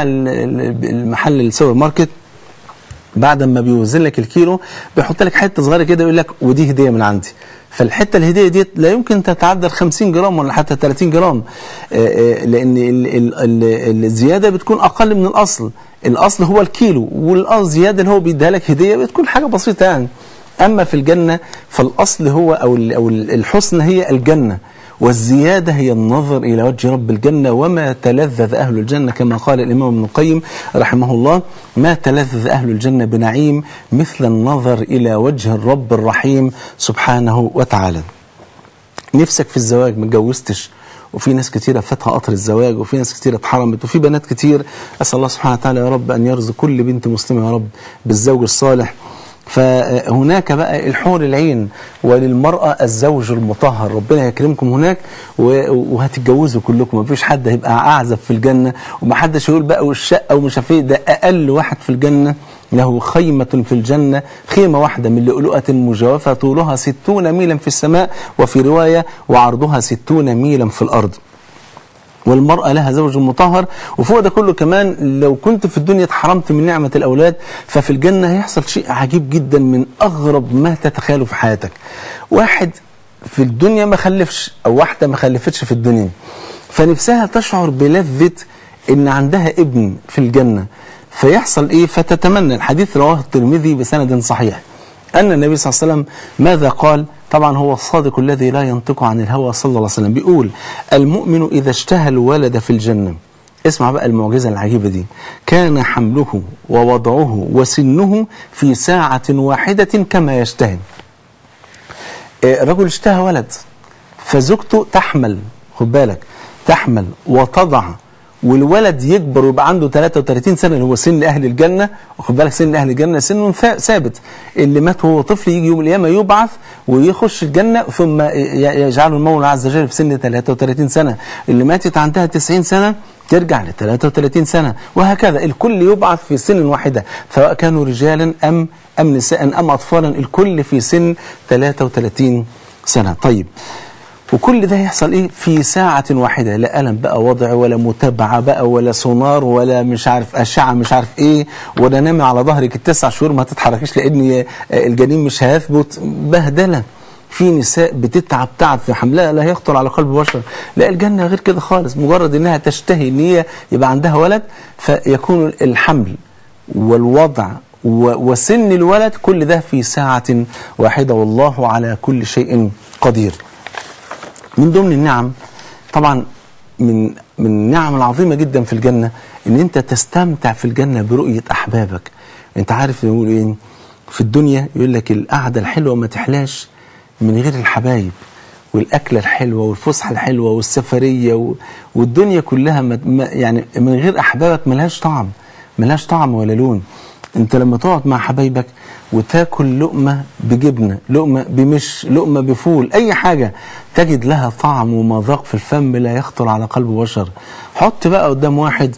المحل السوبر ماركت بعد ما بيوزن لك الكيلو بيحط لك حته صغيره كده يقول لك ودي هديه من عندي فالحته الهديه ديت لا يمكن تتعدى ال 50 جرام ولا حتى 30 جرام آه، آه، لان ال- ال- ال- الزياده بتكون اقل من الاصل الاصل هو الكيلو والزياده اللي هو بيديها لك هديه بتكون حاجه بسيطه يعني اما في الجنه فالاصل هو او ال- او الحسن هي الجنه والزيادة هي النظر إلى وجه رب الجنة وما تلذذ أهل الجنة كما قال الإمام ابن القيم رحمه الله ما تلذذ أهل الجنة بنعيم مثل النظر إلى وجه الرب الرحيم سبحانه وتعالى نفسك في الزواج ما اتجوزتش وفي ناس كتيرة فاتها قطر الزواج وفي ناس كتيرة اتحرمت وفي بنات كتير أسأل الله سبحانه وتعالى يا رب أن يرزق كل بنت مسلمة يا رب بالزوج الصالح فهناك بقى الحور العين وللمرأة الزوج المطهر ربنا يكرمكم هناك و- وهتتجوزوا كلكم مفيش حد هيبقى أعزب في الجنة ومحدش يقول بقى والشقة ومش عارف ايه ده أقل واحد في الجنة له خيمة في الجنة خيمة واحدة من لؤلؤة مجوفة طولها ستون ميلا في السماء وفي رواية وعرضها ستون ميلا في الأرض والمرأة لها زوج مطهر وفوق ده كله كمان لو كنت في الدنيا اتحرمت من نعمة الأولاد ففي الجنة هيحصل شيء عجيب جدا من أغرب ما تتخيله في حياتك واحد في الدنيا ما خلفش أو واحدة ما خلفتش في الدنيا فنفسها تشعر بلذة إن عندها ابن في الجنة فيحصل إيه فتتمنى الحديث رواه الترمذي بسند صحيح أن النبي صلى الله عليه وسلم ماذا قال طبعا هو الصادق الذي لا ينطق عن الهوى صلى الله عليه وسلم بيقول المؤمن إذا اشتهى الولد في الجنة اسمع بقى المعجزة العجيبة دي كان حمله ووضعه وسنه في ساعة واحدة كما يشتهي آه، الرجل اشتهى ولد فزوجته تحمل خد بالك تحمل وتضع والولد يكبر ويبقى عنده 33 سنه اللي هو سن اهل الجنه واخد بالك سن اهل الجنه سن ثا- ثابت اللي مات وهو طفل يجي يوم القيامه يبعث ويخش الجنه ثم ي- يجعله المولى عز وجل في سن 33 سنه اللي ماتت عندها 90 سنه ترجع ل 33 سنه وهكذا الكل يبعث في سن واحده سواء كانوا رجالا ام ام نساء ام اطفالا الكل في سن 33 سنه طيب وكل ده يحصل ايه في ساعة واحدة لا ألم بقى وضع ولا متابعة بقى ولا سونار ولا مش عارف أشعة مش عارف ايه ولا نامي على ظهرك التسع شهور ما تتحركيش لأن الجنين مش هيثبت بهدلة في نساء بتتعب تعب في حملها لا يخطر على قلب بشر لا الجنة غير كده خالص مجرد انها تشتهي ان هي يبقى عندها ولد فيكون الحمل والوضع و- وسن الولد كل ده في ساعة واحدة والله على كل شيء قدير من ضمن النعم طبعا من من النعم العظيمه جدا في الجنه ان انت تستمتع في الجنه برؤيه احبابك انت عارف يقول ايه في الدنيا يقول لك القعده الحلوه ما تحلاش من غير الحبايب والاكله الحلوه والفسحه الحلوه والسفريه و... والدنيا كلها ما... ما- يعني من غير احبابك ملهاش طعم ملهاش طعم ولا لون انت لما تقعد مع حبايبك وتاكل لقمه بجبنه لقمه بمش لقمه بفول اي حاجه تجد لها طعم ومذاق في الفم لا يخطر على قلب بشر حط بقى قدام واحد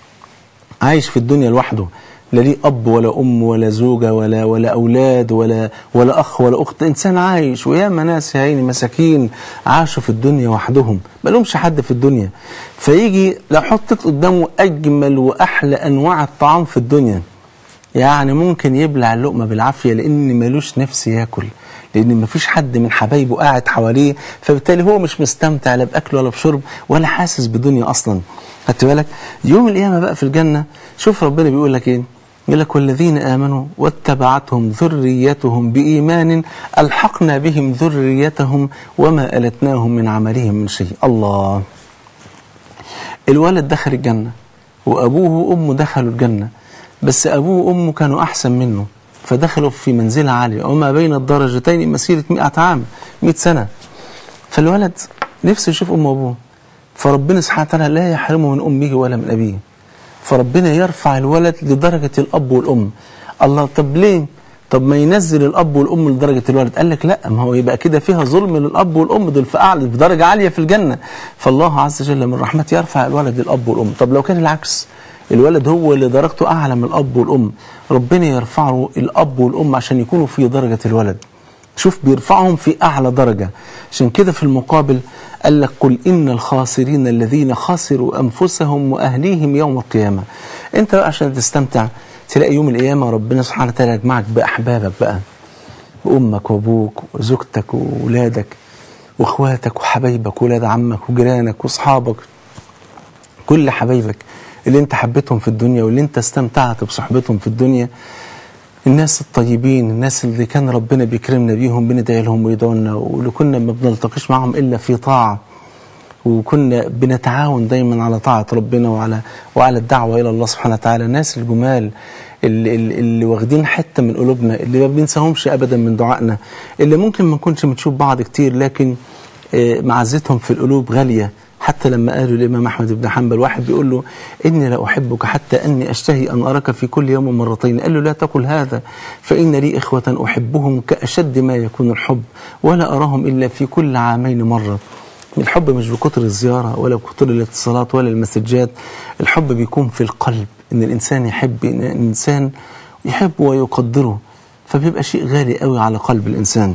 عايش في الدنيا لوحده لا ليه اب ولا ام ولا زوجه ولا ولا اولاد ولا ولا اخ ولا اخت انسان عايش وياما ناس يا عيني مساكين عاشوا في الدنيا وحدهم ما لهمش حد في الدنيا فيجي لو حطيت قدامه اجمل واحلى انواع الطعام في الدنيا يعني ممكن يبلع اللقمه بالعافيه لان ملوش نفس ياكل لان مفيش حد من حبايبه قاعد حواليه فبالتالي هو مش مستمتع لا باكل ولا بشرب ولا حاسس بالدنيا اصلا خدت بالك يوم القيامه بقى في الجنه شوف ربنا بيقول لك ايه يقول لك والذين امنوا واتبعتهم ذريتهم بايمان الحقنا بهم ذريتهم وما التناهم من عملهم من شيء الله الولد دخل الجنة وأبوه وأمه دخلوا الجنة بس أبوه وأمه كانوا أحسن منه فدخلوا في منزلة عالية وما بين الدرجتين مسيرة مئة عام مئة سنة فالولد نفسه يشوف أمه وأبوه فربنا سبحانه وتعالى لا يحرمه من أمه ولا من أبيه فربنا يرفع الولد لدرجة الأب والأم الله طب ليه طب ما ينزل الأب والأم لدرجة الولد قال لك لا ما هو يبقى كده فيها ظلم للأب والأم دول في أعلى في درجة عالية في الجنة فالله عز وجل من رحمته يرفع الولد للأب والأم طب لو كان العكس الولد هو اللي درجته أعلى من الأب والأم ربنا يرفعه الأب والأم عشان يكونوا في درجة الولد شوف بيرفعهم في أعلى درجة عشان كده في المقابل قال لك قل إن الخاسرين الذين خسروا أنفسهم وأهليهم يوم القيامة أنت بقى عشان تستمتع تلاقي يوم القيامة ربنا سبحانه وتعالى يجمعك بأحبابك بقى بأمك وأبوك وزوجتك وولادك وإخواتك وحبايبك وولاد عمك وجيرانك وأصحابك كل حبايبك اللي انت حبيتهم في الدنيا واللي انت استمتعت بصحبتهم في الدنيا الناس الطيبين الناس اللي كان ربنا بيكرمنا بيهم بندعي لهم ويدعونا واللي كنا ما بنلتقيش معهم الا في طاعه وكنا بنتعاون دايما على طاعه ربنا وعلى وعلى الدعوه الى الله سبحانه وتعالى الناس الجمال اللي, اللي, اللي واخدين حته من قلوبنا اللي ما بننساهمش ابدا من دعائنا اللي ممكن ما نكونش بنشوف بعض كتير لكن آه، معزتهم في القلوب غاليه حتى لما قالوا الإمام أحمد بن حنبل واحد بيقول له إني لا أحبك حتى أني أشتهي أن أراك في كل يوم مرتين قال له لا تقل هذا فإن لي إخوة أحبهم كأشد ما يكون الحب ولا أراهم إلا في كل عامين مرة الحب مش بكتر الزيارة ولا بكتر الاتصالات ولا المسجات الحب بيكون في القلب إن الإنسان يحب إن الإنسان يحب ويقدره فبيبقى شيء غالي قوي على قلب الإنسان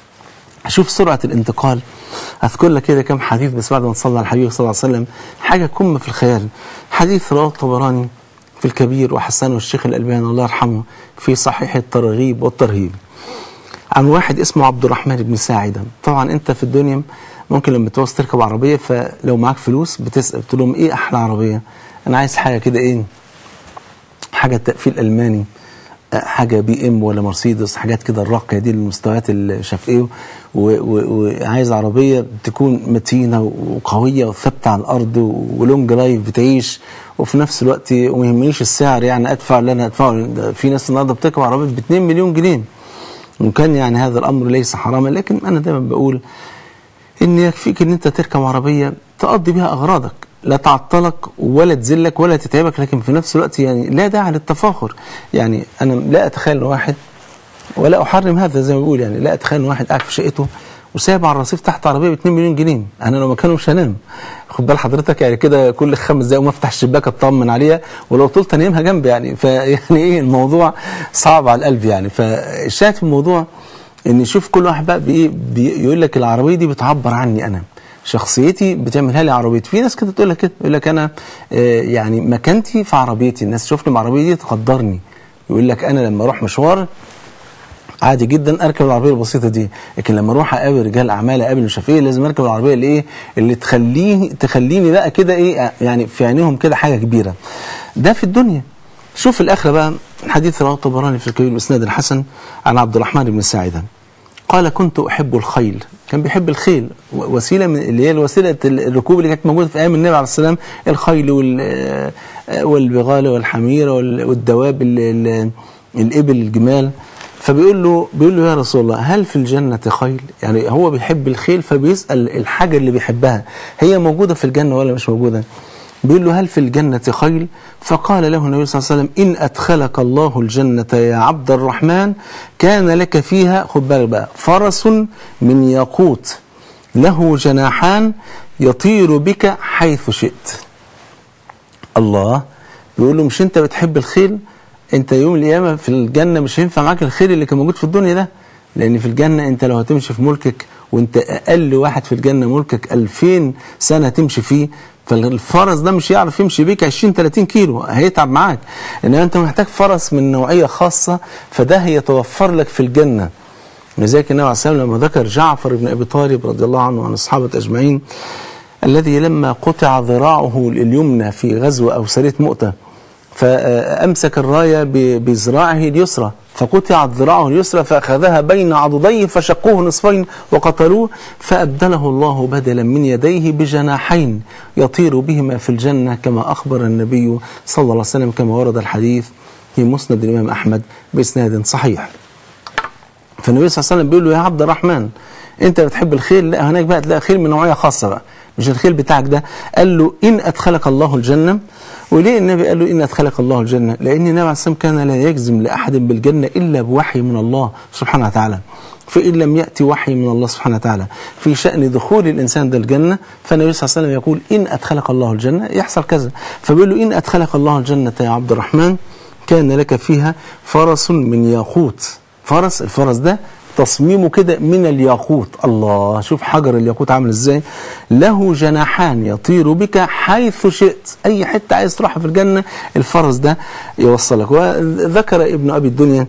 شوف سرعة الانتقال أذكر لك كده كم حديث بس بعد ما نصلي على الحبيب صلى الله عليه وسلم حاجة قمة في الخيال حديث رواه الطبراني في الكبير وحسنه الشيخ الألباني الله يرحمه في صحيح الترغيب والترهيب عن واحد اسمه عبد الرحمن بن ساعدة طبعا انت في الدنيا ممكن لما توصل تركب عربية فلو معاك فلوس بتسأل بتقول لهم ايه احلى عربية انا عايز حاجة كده ايه حاجة تقفيل ألماني حاجه بي ام ولا مرسيدس حاجات كده الراقيه دي المستويات اللي مش عارف ايه و- و- وعايز عربيه تكون متينه وقويه وثابته على الارض ولونج لايف بتعيش وفي نفس الوقت وما يهمنيش السعر يعني ادفع اللي انا ادفعه ده في ناس النهارده بتركب عربيه ب 2 مليون جنيه وكان يعني هذا الامر ليس حراما لكن انا دايما بقول ان يكفيك ان انت تركب عربيه تقضي بها اغراضك لا تعطلك ولا تذلك ولا تتعبك لكن في نفس الوقت يعني لا داعي للتفاخر يعني انا لا اتخيل ان واحد ولا احرم هذا زي ما بقول يعني لا اتخيل ان واحد قاعد في شقته وسايب على الرصيف تحت عربيه ب 2 مليون جنيه انا لو مكانه مش هنام خد بال حضرتك يعني كده كل خمس دقايق افتح الشباك اطمن عليها ولو طلت انيمها جنبي يعني فيعني ايه الموضوع صعب على القلب يعني فالشاهد في الموضوع ان شوف كل واحد بقى بي بي يقول لك العربيه دي بتعبر عني انا شخصيتي بتعملها لي عربيتي في ناس كده تقول لك كده يقول لك انا آه يعني مكانتي في عربيتي الناس تشوفني بعربيتي دي تقدرني يقول لك انا لما اروح مشوار عادي جدا اركب العربيه البسيطه دي لكن لما اروح اقابل رجال اعمال اقابل مش عارف ايه لازم اركب العربيه اللي ايه اللي تخليني تخليني بقى كده ايه يعني في عينيهم كده حاجه كبيره ده في الدنيا شوف الاخره بقى حديث رواه الطبراني في الكبير باسناد الحسن عن عبد الرحمن بن ساعده قال كنت احب الخيل كان بيحب الخيل و- وسيله من اللي هي الوسيله الركوب اللي كانت موجوده في ايام النبي عليه السلام الخيل وال والبغال والحميره وال- والدواب ال- ال- الابل الجمال فبيقول له بيقول له يا رسول الله هل في الجنة خيل؟ يعني هو بيحب الخيل فبيسأل الحاجة اللي بيحبها هي موجودة في الجنة ولا مش موجودة؟ بيقول له هل في الجنة خيل؟ فقال له النبي صلى الله عليه وسلم إن أدخلك الله الجنة يا عبد الرحمن كان لك فيها خد بالك بقى فرس من ياقوت له جناحان يطير بك حيث شئت. الله بيقول له مش أنت بتحب الخيل؟ انت يوم القيامه في الجنه مش هينفع معاك الخير اللي كان موجود في الدنيا ده لان في الجنه انت لو هتمشي في ملكك وانت اقل واحد في الجنه ملكك 2000 سنه تمشي فيه فالفرس ده مش هيعرف يمشي بيك 20 30 كيلو هيتعب معاك انما انت محتاج فرس من نوعيه خاصه فده هيتوفر لك في الجنه لذلك النبي عليه الصلاه والسلام لما ذكر جعفر بن ابي طالب رضي الله عنه وعن الصحابه اجمعين الذي لما قطع ذراعه اليمنى في غزوه او سريه مؤته فأمسك الراية ب- بذراعه اليسرى فقطعت ذراعه اليسرى فأخذها بين عضديه فشقوه نصفين وقتلوه فأبدله الله بدلا من يديه بجناحين يطير بهما في الجنة كما أخبر النبي صلى الله عليه وسلم كما ورد الحديث في مسند الإمام أحمد بإسناد صحيح فالنبي صلى الله عليه وسلم بيقول له يا عبد الرحمن انت بتحب الخيل لا هناك بقى تلاقي خيل من نوعيه خاصه بقى مش الخيل بتاعك ده قال له ان ادخلك الله الجنه وليه النبي قال له ان ادخلك الله الجنه لان النبي عليه الصلاه والسلام كان لا يجزم لاحد بالجنه الا بوحي من الله سبحانه وتعالى فإن لم يأتي وحي من الله سبحانه وتعالى في شأن دخول الإنسان ده الجنة فالنبي صلى الله عليه وسلم يقول إن أدخلك الله الجنة يحصل كذا فبيقول له إن أدخلك الله الجنة يا عبد الرحمن كان لك فيها فرس من ياقوت فرس الفرس ده تصميمه كده من الياقوت الله شوف حجر الياقوت عامل ازاي له جناحان يطير بك حيث شئت اي حته عايز تروحها في الجنه الفرس ده يوصلك وذكر ابن ابي الدنيا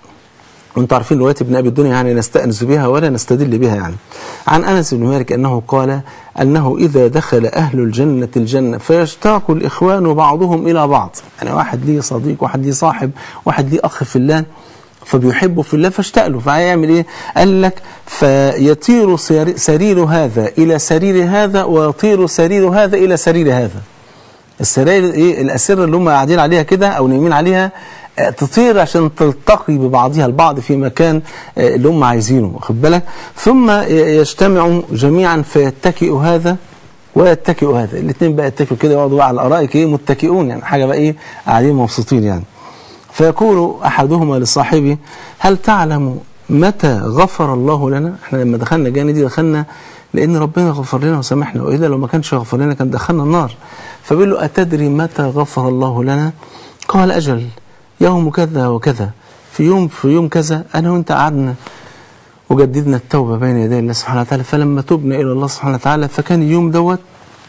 وانتم عارفين روايه ابن ابي الدنيا يعني نستانس بها ولا نستدل بها يعني عن انس بن مالك انه قال انه اذا دخل اهل الجنه الجنه فيشتاق الاخوان بعضهم الى بعض يعني واحد ليه صديق واحد ليه صاحب واحد ليه اخ في الله فبيحبه في الله فاشتاق له فهيعمل ايه؟ قال لك فيطير سرير- سرير هذا الى سرير هذا ويطير سرير هذا الى سرير هذا السراير ايه الاسره اللي هم قاعدين عليها كده او نايمين عليها آه، تطير عشان تلتقي ببعضها البعض في مكان آه، اللي هم عايزينه واخد بالك ثم ي- يجتمعوا جميعا فيتكئ هذا ويتكئ هذا الاثنين بقى يتكئوا كده يقعدوا بقى على الارائك ايه متكئون يعني حاجه بقى ايه قاعدين مبسوطين يعني فيقول احدهما لصاحبه هل تعلم متى غفر الله لنا احنا لما دخلنا الجنه دي دخلنا لان ربنا غفر لنا وسامحنا والا لو ما كانش غفر لنا كان دخلنا النار فبيقول له اتدري متى غفر الله لنا قال اجل يوم كذا وكذا في يوم في يوم كذا انا وانت قعدنا وجددنا التوبه بين يدي الله سبحانه وتعالى فلما تبنا الى الله سبحانه وتعالى فكان اليوم دوت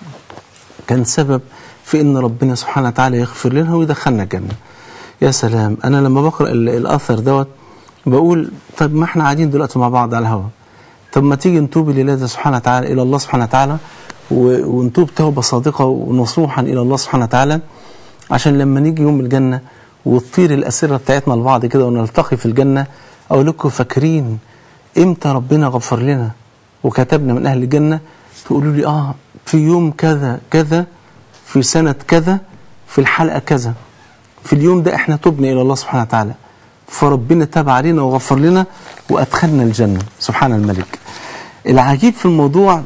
كان سبب في ان ربنا سبحانه وتعالى يغفر لنا ويدخلنا الجنه يا سلام انا لما بقرا ال- الاثر دوت بقول طب ما احنا قاعدين دلوقتي مع بعض على الهوا طب ما تيجي نتوب لله سبحانه وتعالى الى الله سبحانه وتعالى و- ونتوب توبه صادقه ونصوحا الى الله سبحانه وتعالى عشان لما نيجي يوم الجنه وتطير الاسره بتاعتنا لبعض كده ونلتقي في الجنه اقول لكم فاكرين امتى ربنا غفر لنا وكتبنا من اهل الجنه تقولوا لي اه في يوم كذا كذا في سنه كذا في الحلقه كذا في اليوم ده احنا تبنا الى الله سبحانه وتعالى فربنا تاب علينا وغفر لنا وادخلنا الجنه سبحان الملك العجيب في الموضوع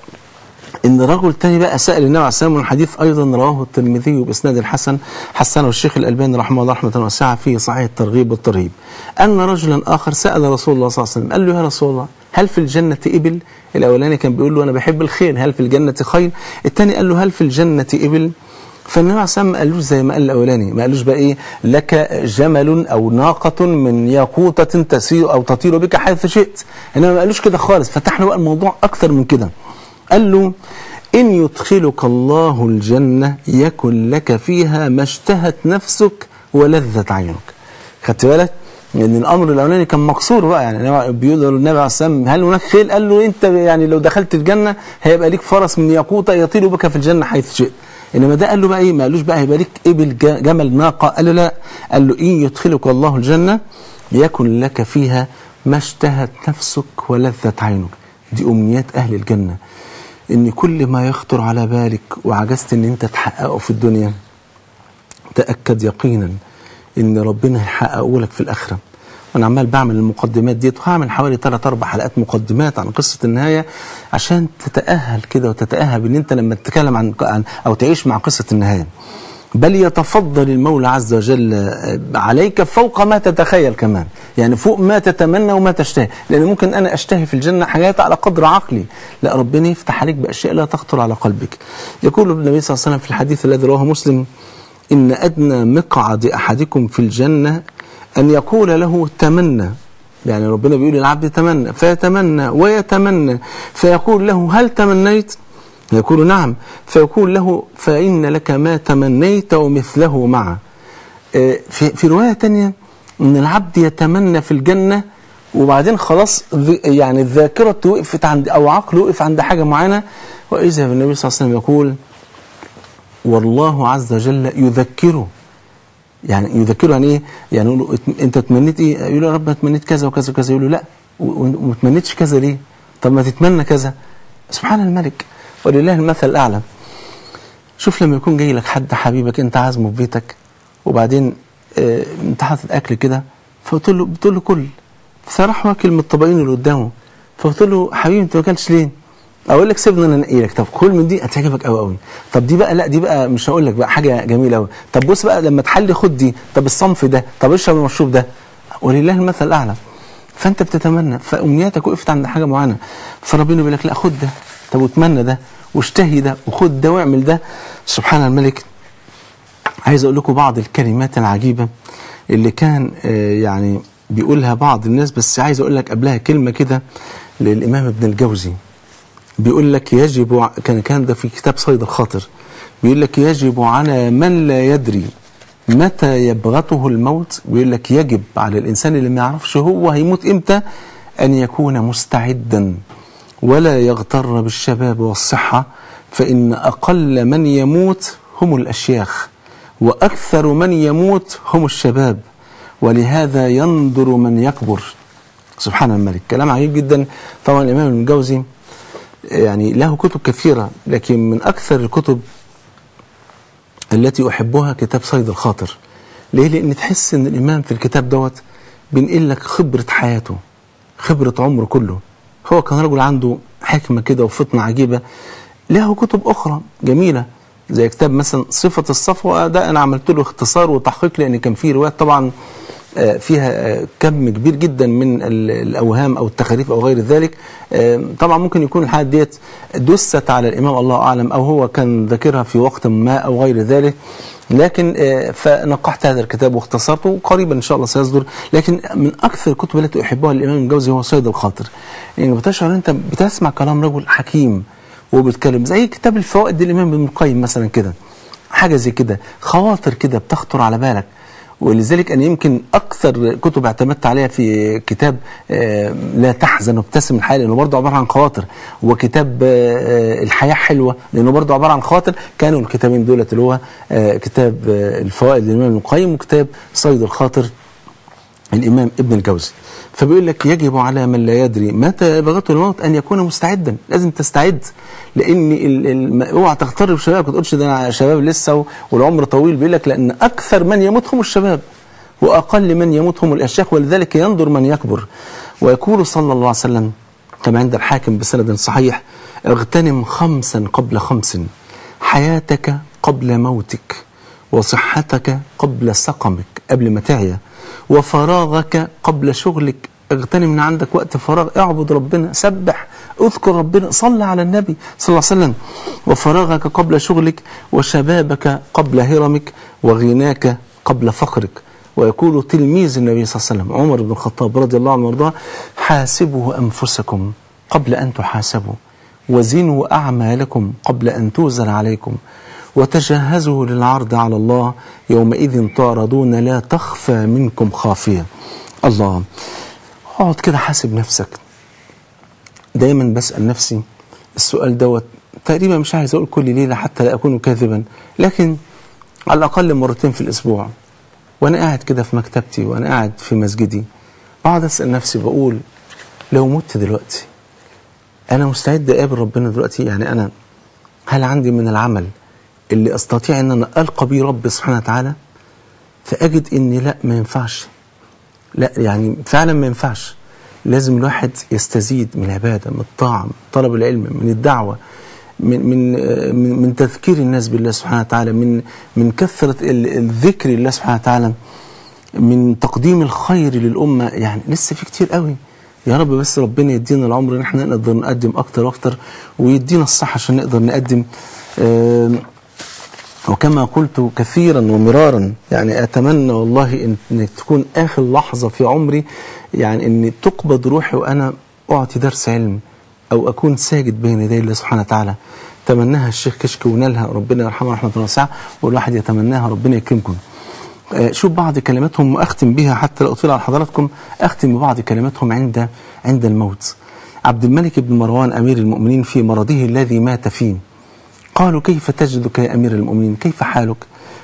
ان رجل تاني بقى سال النبي عليه السلام والحديث ايضا رواه الترمذي باسناد الحسن حسنه الشيخ الالباني رحمه الله رحمه واسعه في صحيح الترغيب والترهيب ان رجلا اخر سال رسول الله صلى الله عليه وسلم قال له يا رسول الله هل في الجنه ابل الاولاني كان بيقول له انا بحب الخيل هل في الجنه خيل الثاني قال له هل في الجنه ابل فالنبي عليه الصلاه والسلام ما قالوش زي ما قال الاولاني ما قالوش بقى ايه لك جمل او ناقه من ياقوته تسير او تطير بك حيث شئت انما ما قالوش كده خالص فتح له بقى الموضوع اكتر من كده قال له إن يدخلك الله الجنة يكن لك فيها ما اشتهت نفسك ولذت عينك خدت بالك؟ لأن الأمر الأولاني كان مقصور بقى يعني بيقول له النبي عليه الصلاة والسلام هل هناك خيل؟ قال له أنت يعني لو دخلت الجنة هيبقى ليك فرس من ياقوتة يطير بك في الجنة حيث شئت انما ده قال له بقى ايه ما قالوش بقى هيبقى ليك ابل ج- جمل ناقه قال له لا قال له ان يدخلك الله الجنه يكن لك فيها ما اشتهت نفسك ولذت عينك دي امنيات اهل الجنه ان كل ما يخطر على بالك وعجزت ان انت تحققه في الدنيا تاكد يقينا ان ربنا هيحققه لك في الاخره وانا عمال بعمل المقدمات ديت وهعمل حوالي 3 4 حلقات مقدمات عن قصه النهايه عشان تتاهل كده وتتاهل ان انت لما تتكلم عن عن- او تعيش مع قصه النهايه بل يتفضل المولى عز وجل آه، عليك فوق ما تتخيل كمان يعني فوق ما تتمنى وما تشتهي لان ممكن انا اشتهي في الجنه حاجات على قدر عقلي لا ربنا يفتح عليك باشياء لا تخطر على قلبك يقول النبي صلى الله عليه وسلم في الحديث الذي رواه مسلم ان ادنى مقعد احدكم في الجنه ان يقول له تمنى يعني ربنا بيقول للعبد تمنى فيتمنى ويتمنى فيقول له هل تمنيت يقول نعم فيقول له فإن لك ما تمنيت ومثله معه آه، في, في رواية تانية أن العبد يتمنى في الجنة وبعدين خلاص ذ- يعني الذاكرة وقفت عند أو عقله وقف عند حاجة معينة وإذا النبي صلى الله عليه وسلم يقول والله عز وجل يذكره يعني يذكره يعني ايه يعني يقولوا ات- انت تمنيت ايه يقول له يا رب انا تمنيت كذا وكذا وكذا يقول له لا و- و- وما تمنيتش كذا ليه طب ما تتمنى كذا سبحان الملك ولله المثل الاعلى شوف لما يكون جاي لك حد حبيبك انت عازمه في بيتك وبعدين اه انت حاطط اكل كده فقلت له بتقول له كل فراح واكل من الطبقين اللي قدامه فقلت له حبيبي انت ما اكلتش ليه؟ اقول لك سيبني انا انقي لك طب كل من دي هتعجبك قوي قوي طب دي بقى لا دي بقى مش هقول لك بقى حاجه جميله قوي طب بص بقى لما تحلي خد دي طب الصنف ده طب اشرب المشروب ده ولله المثل الاعلى فانت بتتمنى فامنياتك وقفت عند حاجه معينه فربنا بيقول لك لا خد ده طب واتمنى ده واشتهي ده وخد ده واعمل ده سبحان الملك عايز اقول لكم بعض الكلمات العجيبه اللي كان آه، يعني بيقولها بعض الناس بس عايز اقول لك قبلها كلمه كده للامام ابن الجوزي بيقول لك يجب ع- كان كان ده في كتاب صيد الخاطر بيقول لك يجب على من لا يدري متى يبغته الموت بيقول لك يجب على الانسان اللي ما يعرفش هو هيموت امتى ان يكون مستعدا ولا يغتر بالشباب والصحه فان اقل من يموت هم الاشياخ واكثر من يموت هم الشباب ولهذا يندر من يكبر سبحان الملك كلام عجيب جدا طبعا الامام ابن الجوزي يعني له كتب كثيرة لكن من أكثر الكتب التي أحبها كتاب صيد الخاطر ليه؟ لأن تحس أن الإمام في الكتاب دوت بينقل لك خبرة حياته خبرة عمره كله هو كان رجل عنده حكمة كده وفطنة عجيبة له كتب أخرى جميلة زي كتاب مثلا صفة الصفوة ده أنا عملت له اختصار وتحقيق لأن كان فيه روايات طبعا آه، فيها آه، كم كبير جدا من ال- الاوهام او التخاريف او غير ذلك آه، طبعا ممكن يكون الحاجات ديت دست على الامام الله اعلم او هو كان ذاكرها في وقت ما او غير ذلك لكن آه، فنقحت هذا الكتاب واختصرته وقريبا ان شاء الله سيصدر لكن من اكثر الكتب التي احبها الامام الجوزي هو صيد الخاطر يعني بتشعر انت بتسمع كلام رجل حكيم وبيتكلم زي كتاب الفوائد للامام ابن القيم مثلا كده حاجه زي كده خواطر كده بتخطر على بالك ولذلك انا يمكن اكثر كتب اعتمدت عليها في كتاب آه، لا تحزن وابتسم الحياه لانه برضه عباره عن خواطر وكتاب آه، آه، الحياه حلوه لانه برضه عباره عن خواطر كانوا الكتابين دولت اللي هو آه، كتاب آه، الفوائد للامام ابن القيم وكتاب صيد الخاطر الإمام ابن الجوزي فبيقول لك يجب على من لا يدري متى يبغته الموت أن يكون مستعدا لازم تستعد لأن ال- ال- اوعى تغتر بشبابك ما تقولش ده أنا شباب لسه و- والعمر طويل بيقول لك لأن أكثر من يموت هم الشباب وأقل من يموت هم الأشياخ ولذلك ينظر من يكبر ويقول صلى الله عليه وسلم كما عند الحاكم بسند صحيح اغتنم خمسا قبل خمس حياتك قبل موتك وصحتك قبل سقمك قبل ما تعيا وفراغك قبل شغلك اغتنم من عندك وقت فراغ اعبد ربنا سبح اذكر ربنا صل على النبي صلى الله عليه وسلم وفراغك قبل شغلك وشبابك قبل هرمك وغناك قبل فقرك ويقول تلميذ النبي صلى الله عليه وسلم عمر بن الخطاب رضي الله عنه وارضاه حاسبوا انفسكم قبل ان تحاسبوا وزنوا اعمالكم قبل ان توزن عليكم وتجهزوا للعرض على الله يومئذ تعرضون لا تخفى منكم خافيه الله اقعد كده حاسب نفسك دايما بسال نفسي السؤال دوت تقريبا مش عايز اقول كل ليله حتى لا اكون كاذبا لكن على الاقل مرتين في الاسبوع وانا قاعد كده في مكتبتي وانا قاعد في مسجدي بقعد اسال نفسي بقول لو مت دلوقتي انا مستعد اقابل ربنا دلوقتي يعني انا هل عندي من العمل اللي استطيع ان انا القى بيه رب سبحانه وتعالى فاجد اني لا ما ينفعش لا يعني فعلا ما ينفعش لازم الواحد يستزيد من العباده من الطاعه من طلب العلم من الدعوه من من آه، من, من تذكير الناس بالله سبحانه وتعالى من من كثره ال- الذكر لله سبحانه وتعالى من تقديم الخير للامه يعني لسه في كتير قوي يا رب بس ربنا يدينا العمر ان احنا نقدر نقدم اكتر واكتر ويدينا الصحه عشان نقدر نقدم آم، وكما قلت كثيرا ومرارا يعني اتمنى والله ان إن تكون اخر لحظه في عمري يعني ان تقبض روحي وانا اعطي درس علم او اكون ساجد بين يدي الله سبحانه وتعالى تمناها الشيخ كشك ونالها ربنا يرحمه رحمه واسعه والواحد يتمناها ربنا يكرمكم آه، شوف بعض كلماتهم واختم بها حتى لا اطيل على حضراتكم اختم ببعض كلماتهم عند عند الموت عبد الملك بن مروان امير المؤمنين في مرضه الذي مات فيه قالوا كيف تجدك يا امير المؤمنين كيف حالك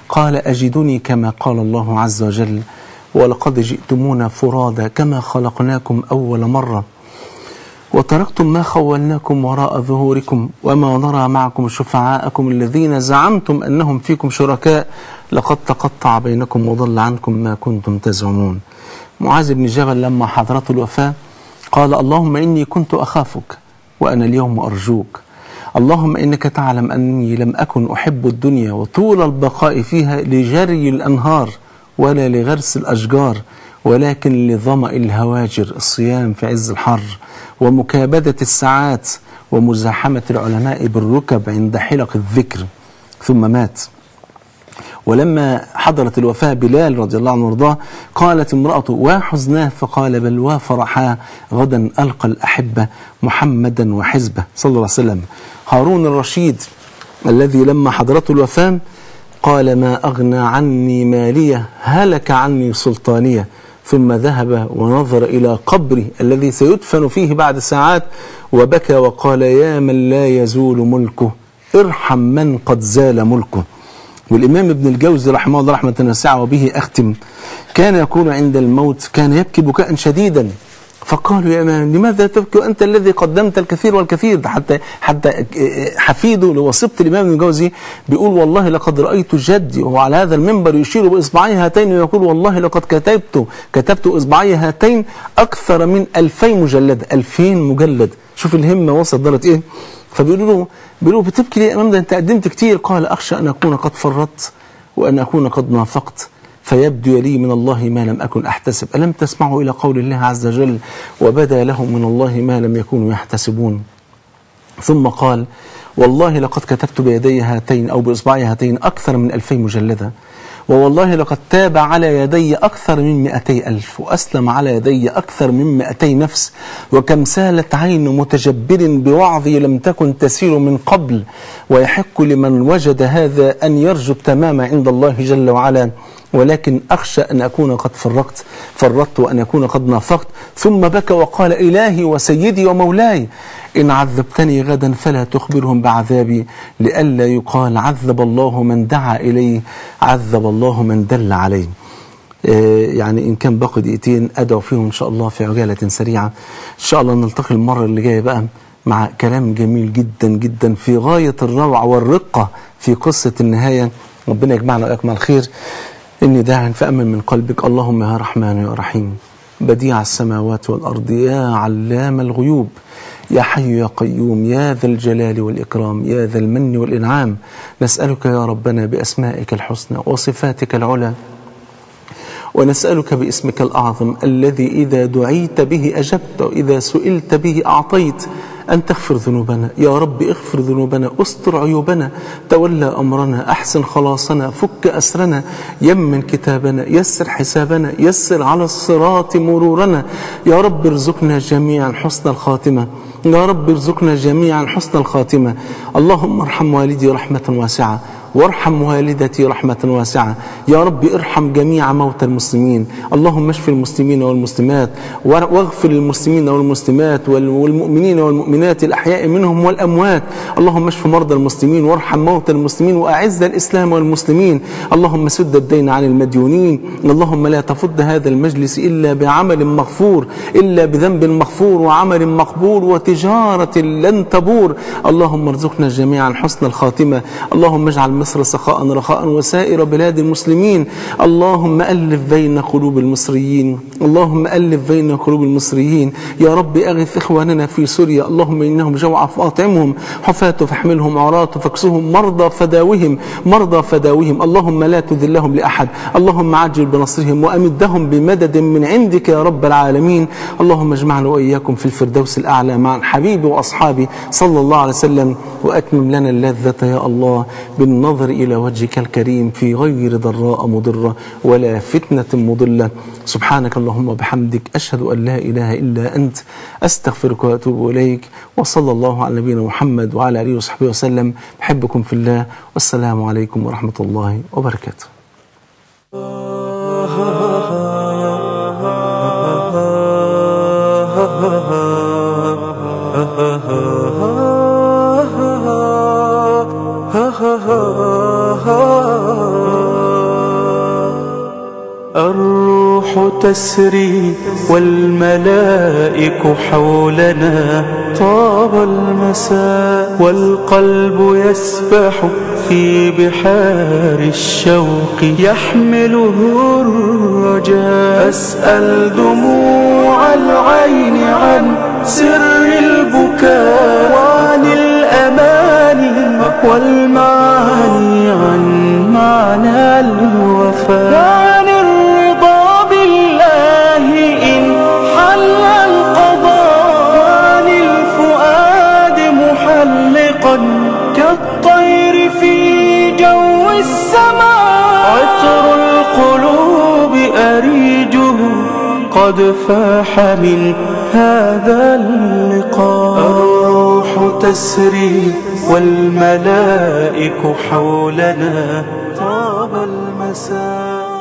قال أجدني كما قال الله عز وجل ولقد جئتمونا فرادا كما خلقناكم أول مرة وتركتم ما خولناكم وراء ظهوركم وما نرى معكم شفعاءكم الذين زعمتم أنهم فيكم شركاء لقد تقطع بينكم وضل عنكم ما كنتم تزعمون معاذ بن جبل لما حضرته الوفاة قال اللهم إني كنت أخافك وأنا اليوم أرجوك اللهم إنك تعلم أني لم أكن أحب الدنيا وطول البقاء فيها لجري الأنهار ولا لغرس الأشجار ولكن لظمأ الهواجر الصيام في عز الحر ومكابدة الساعات ومزاحمة العلماء بالركب عند حلق الذكر ثم مات ولما حضرت الوفاة بلال رضي الله عنه وارضاه قالت امرأته وحزناه فقال بل وفرحاه غدا ألقى الأحبة محمدا وحزبه صلى الله عليه وسلم هارون الرشيد الذي لما حضرته الوفاة قال ما أغنى عني مالية هلك عني سلطانية ثم ذهب ونظر إلى قبري الذي سيدفن فيه بعد ساعات وبكى وقال يا من لا يزول ملكه ارحم من قد زال ملكه والإمام ابن الجوزي رحمه الله رحمة واسعة وبه أختم كان يقول عند الموت كان يبكي بكاء شديدا فقالوا يا إمام لماذا تبكي وأنت الذي قدمت الكثير والكثير ده حتى حتى حفيده لوصية الإمام ابن الجوزي بيقول والله لقد رأيت جدي وهو على هذا المنبر يشير بإصبعيه هاتين ويقول والله لقد كتبت كتبت إصبعي هاتين أكثر من ألفي مجلد ألفين مجلد شوف الهمة وصلت درجة إيه فبيقولوا له بيقولوا له بتبكي ليه يا إمام ده أنت قدمت كتير قال أخشى أن أكون قد فرطت وأن أكون قد نافقت فيبدو لي من الله ما لم أكن أحتسب ألم تسمعوا إلى قول الله عز وجل وبدا لهم من الله ما لم يكونوا يحتسبون ثم قال والله لقد كتبت بيدي هاتين أو بإصبعي هاتين أكثر من ألفي مجلدة ووالله لقد تاب على يدي أكثر من مئتي ألف وأسلم على يدي أكثر من مئتي نفس وكم سالت عين متجبر بوعظي لم تكن تسير من قبل ويحق لمن وجد هذا أن يرجو التمام عند الله جل وعلا ولكن أخشى أن أكون قد فرقت فرطت وأن أكون قد نافقت ثم بكى وقال إلهي وسيدي ومولاي إن عذبتني غدا فلا تخبرهم بعذابي لئلا يقال عذب الله من دعا إليه عذب الله من دل عليه يعني إن كان باقي دقيقتين أدعو فيهم إن شاء الله في عجالة سريعة إن شاء الله نلتقي المرة اللي جاية بقى مع كلام جميل جدا جدا في غاية الروعة والرقة في قصة النهاية ربنا يجمعنا وإياكم على الخير إني داع فأمن من قلبك اللهم يا رحمن يا رحيم بديع السماوات والأرض يا علام الغيوب يا حي يا قيوم يا ذا الجلال والإكرام يا ذا المن والإنعام نسألك يا ربنا بأسمائك الحسنى وصفاتك العلى ونسألك باسمك الأعظم الذي إذا دعيت به أجبت وإذا سئلت به أعطيت أن تغفر ذنوبنا يا رب اغفر ذنوبنا استر عيوبنا تولى أمرنا أحسن خلاصنا فك أسرنا يمن كتابنا يسر حسابنا يسر على الصراط مرورنا يا رب ارزقنا جميعا حسن الخاتمة يا رب ارزقنا جميعا حسن الخاتمة اللهم ارحم والدي رحمة واسعة وارحم والدتي رحمة واسعة يا رب ارحم جميع موتى المسلمين اللهم اشف المسلمين والمسلمات واغفر للمسلمين والمسلمات والمؤمنين والمؤمنات الأحياء منهم والأموات اللهم اشف مرضى المسلمين وارحم موتى المسلمين وأعز الإسلام والمسلمين اللهم سد الدين عن المديونين اللهم لا تفض هذا المجلس إلا بعمل مغفور إلا بذنب مغفور وعمل مقبول وتجارة لن تبور اللهم ارزقنا جميعا حسن الخاتمة اللهم اجعل مصر سخاء رخاء وسائر بلاد المسلمين اللهم ألف بين قلوب المصريين اللهم ألف بين قلوب المصريين يا رب أغث إخواننا في سوريا اللهم إنهم جوع فأطعمهم حفاة فاحملهم عراة فاكسهم مرضى فداوهم مرضى فداوهم اللهم لا تذلهم لأحد اللهم عجل بنصرهم وأمدهم بمدد من عندك يا رب العالمين اللهم اجمعنا وإياكم في الفردوس الأعلى مع حبيبي وأصحابي صلى الله عليه وسلم وأتمم لنا اللذة يا الله بالنظر إلى وجهك الكريم في غير ضراء مضرة ولا فتنة مضلة سبحانك اللهم وبحمدك أشهد أن لا إله إلا أنت أستغفرك وأتوب إليك وصلى الله على نبينا محمد وعلى آله وصحبه وسلم بحبكم في الله والسلام عليكم ورحمة الله وبركاته ha ha ha الروح تسري والملائك حولنا طاب المساء والقلب يسبح في بحار الشوق يحمله الرجاء أسأل دموع العين عن سر البكاء وعن الأماني والمعاني عن معنى الوفاء وعن الرضا بالله إن حل القضاء وعن الفؤاد محلقا كالطير في جو السماء عطر القلوب أريجه قد فاح من هذا اللقاء الروح تسري والملائك حولنا طاب المساء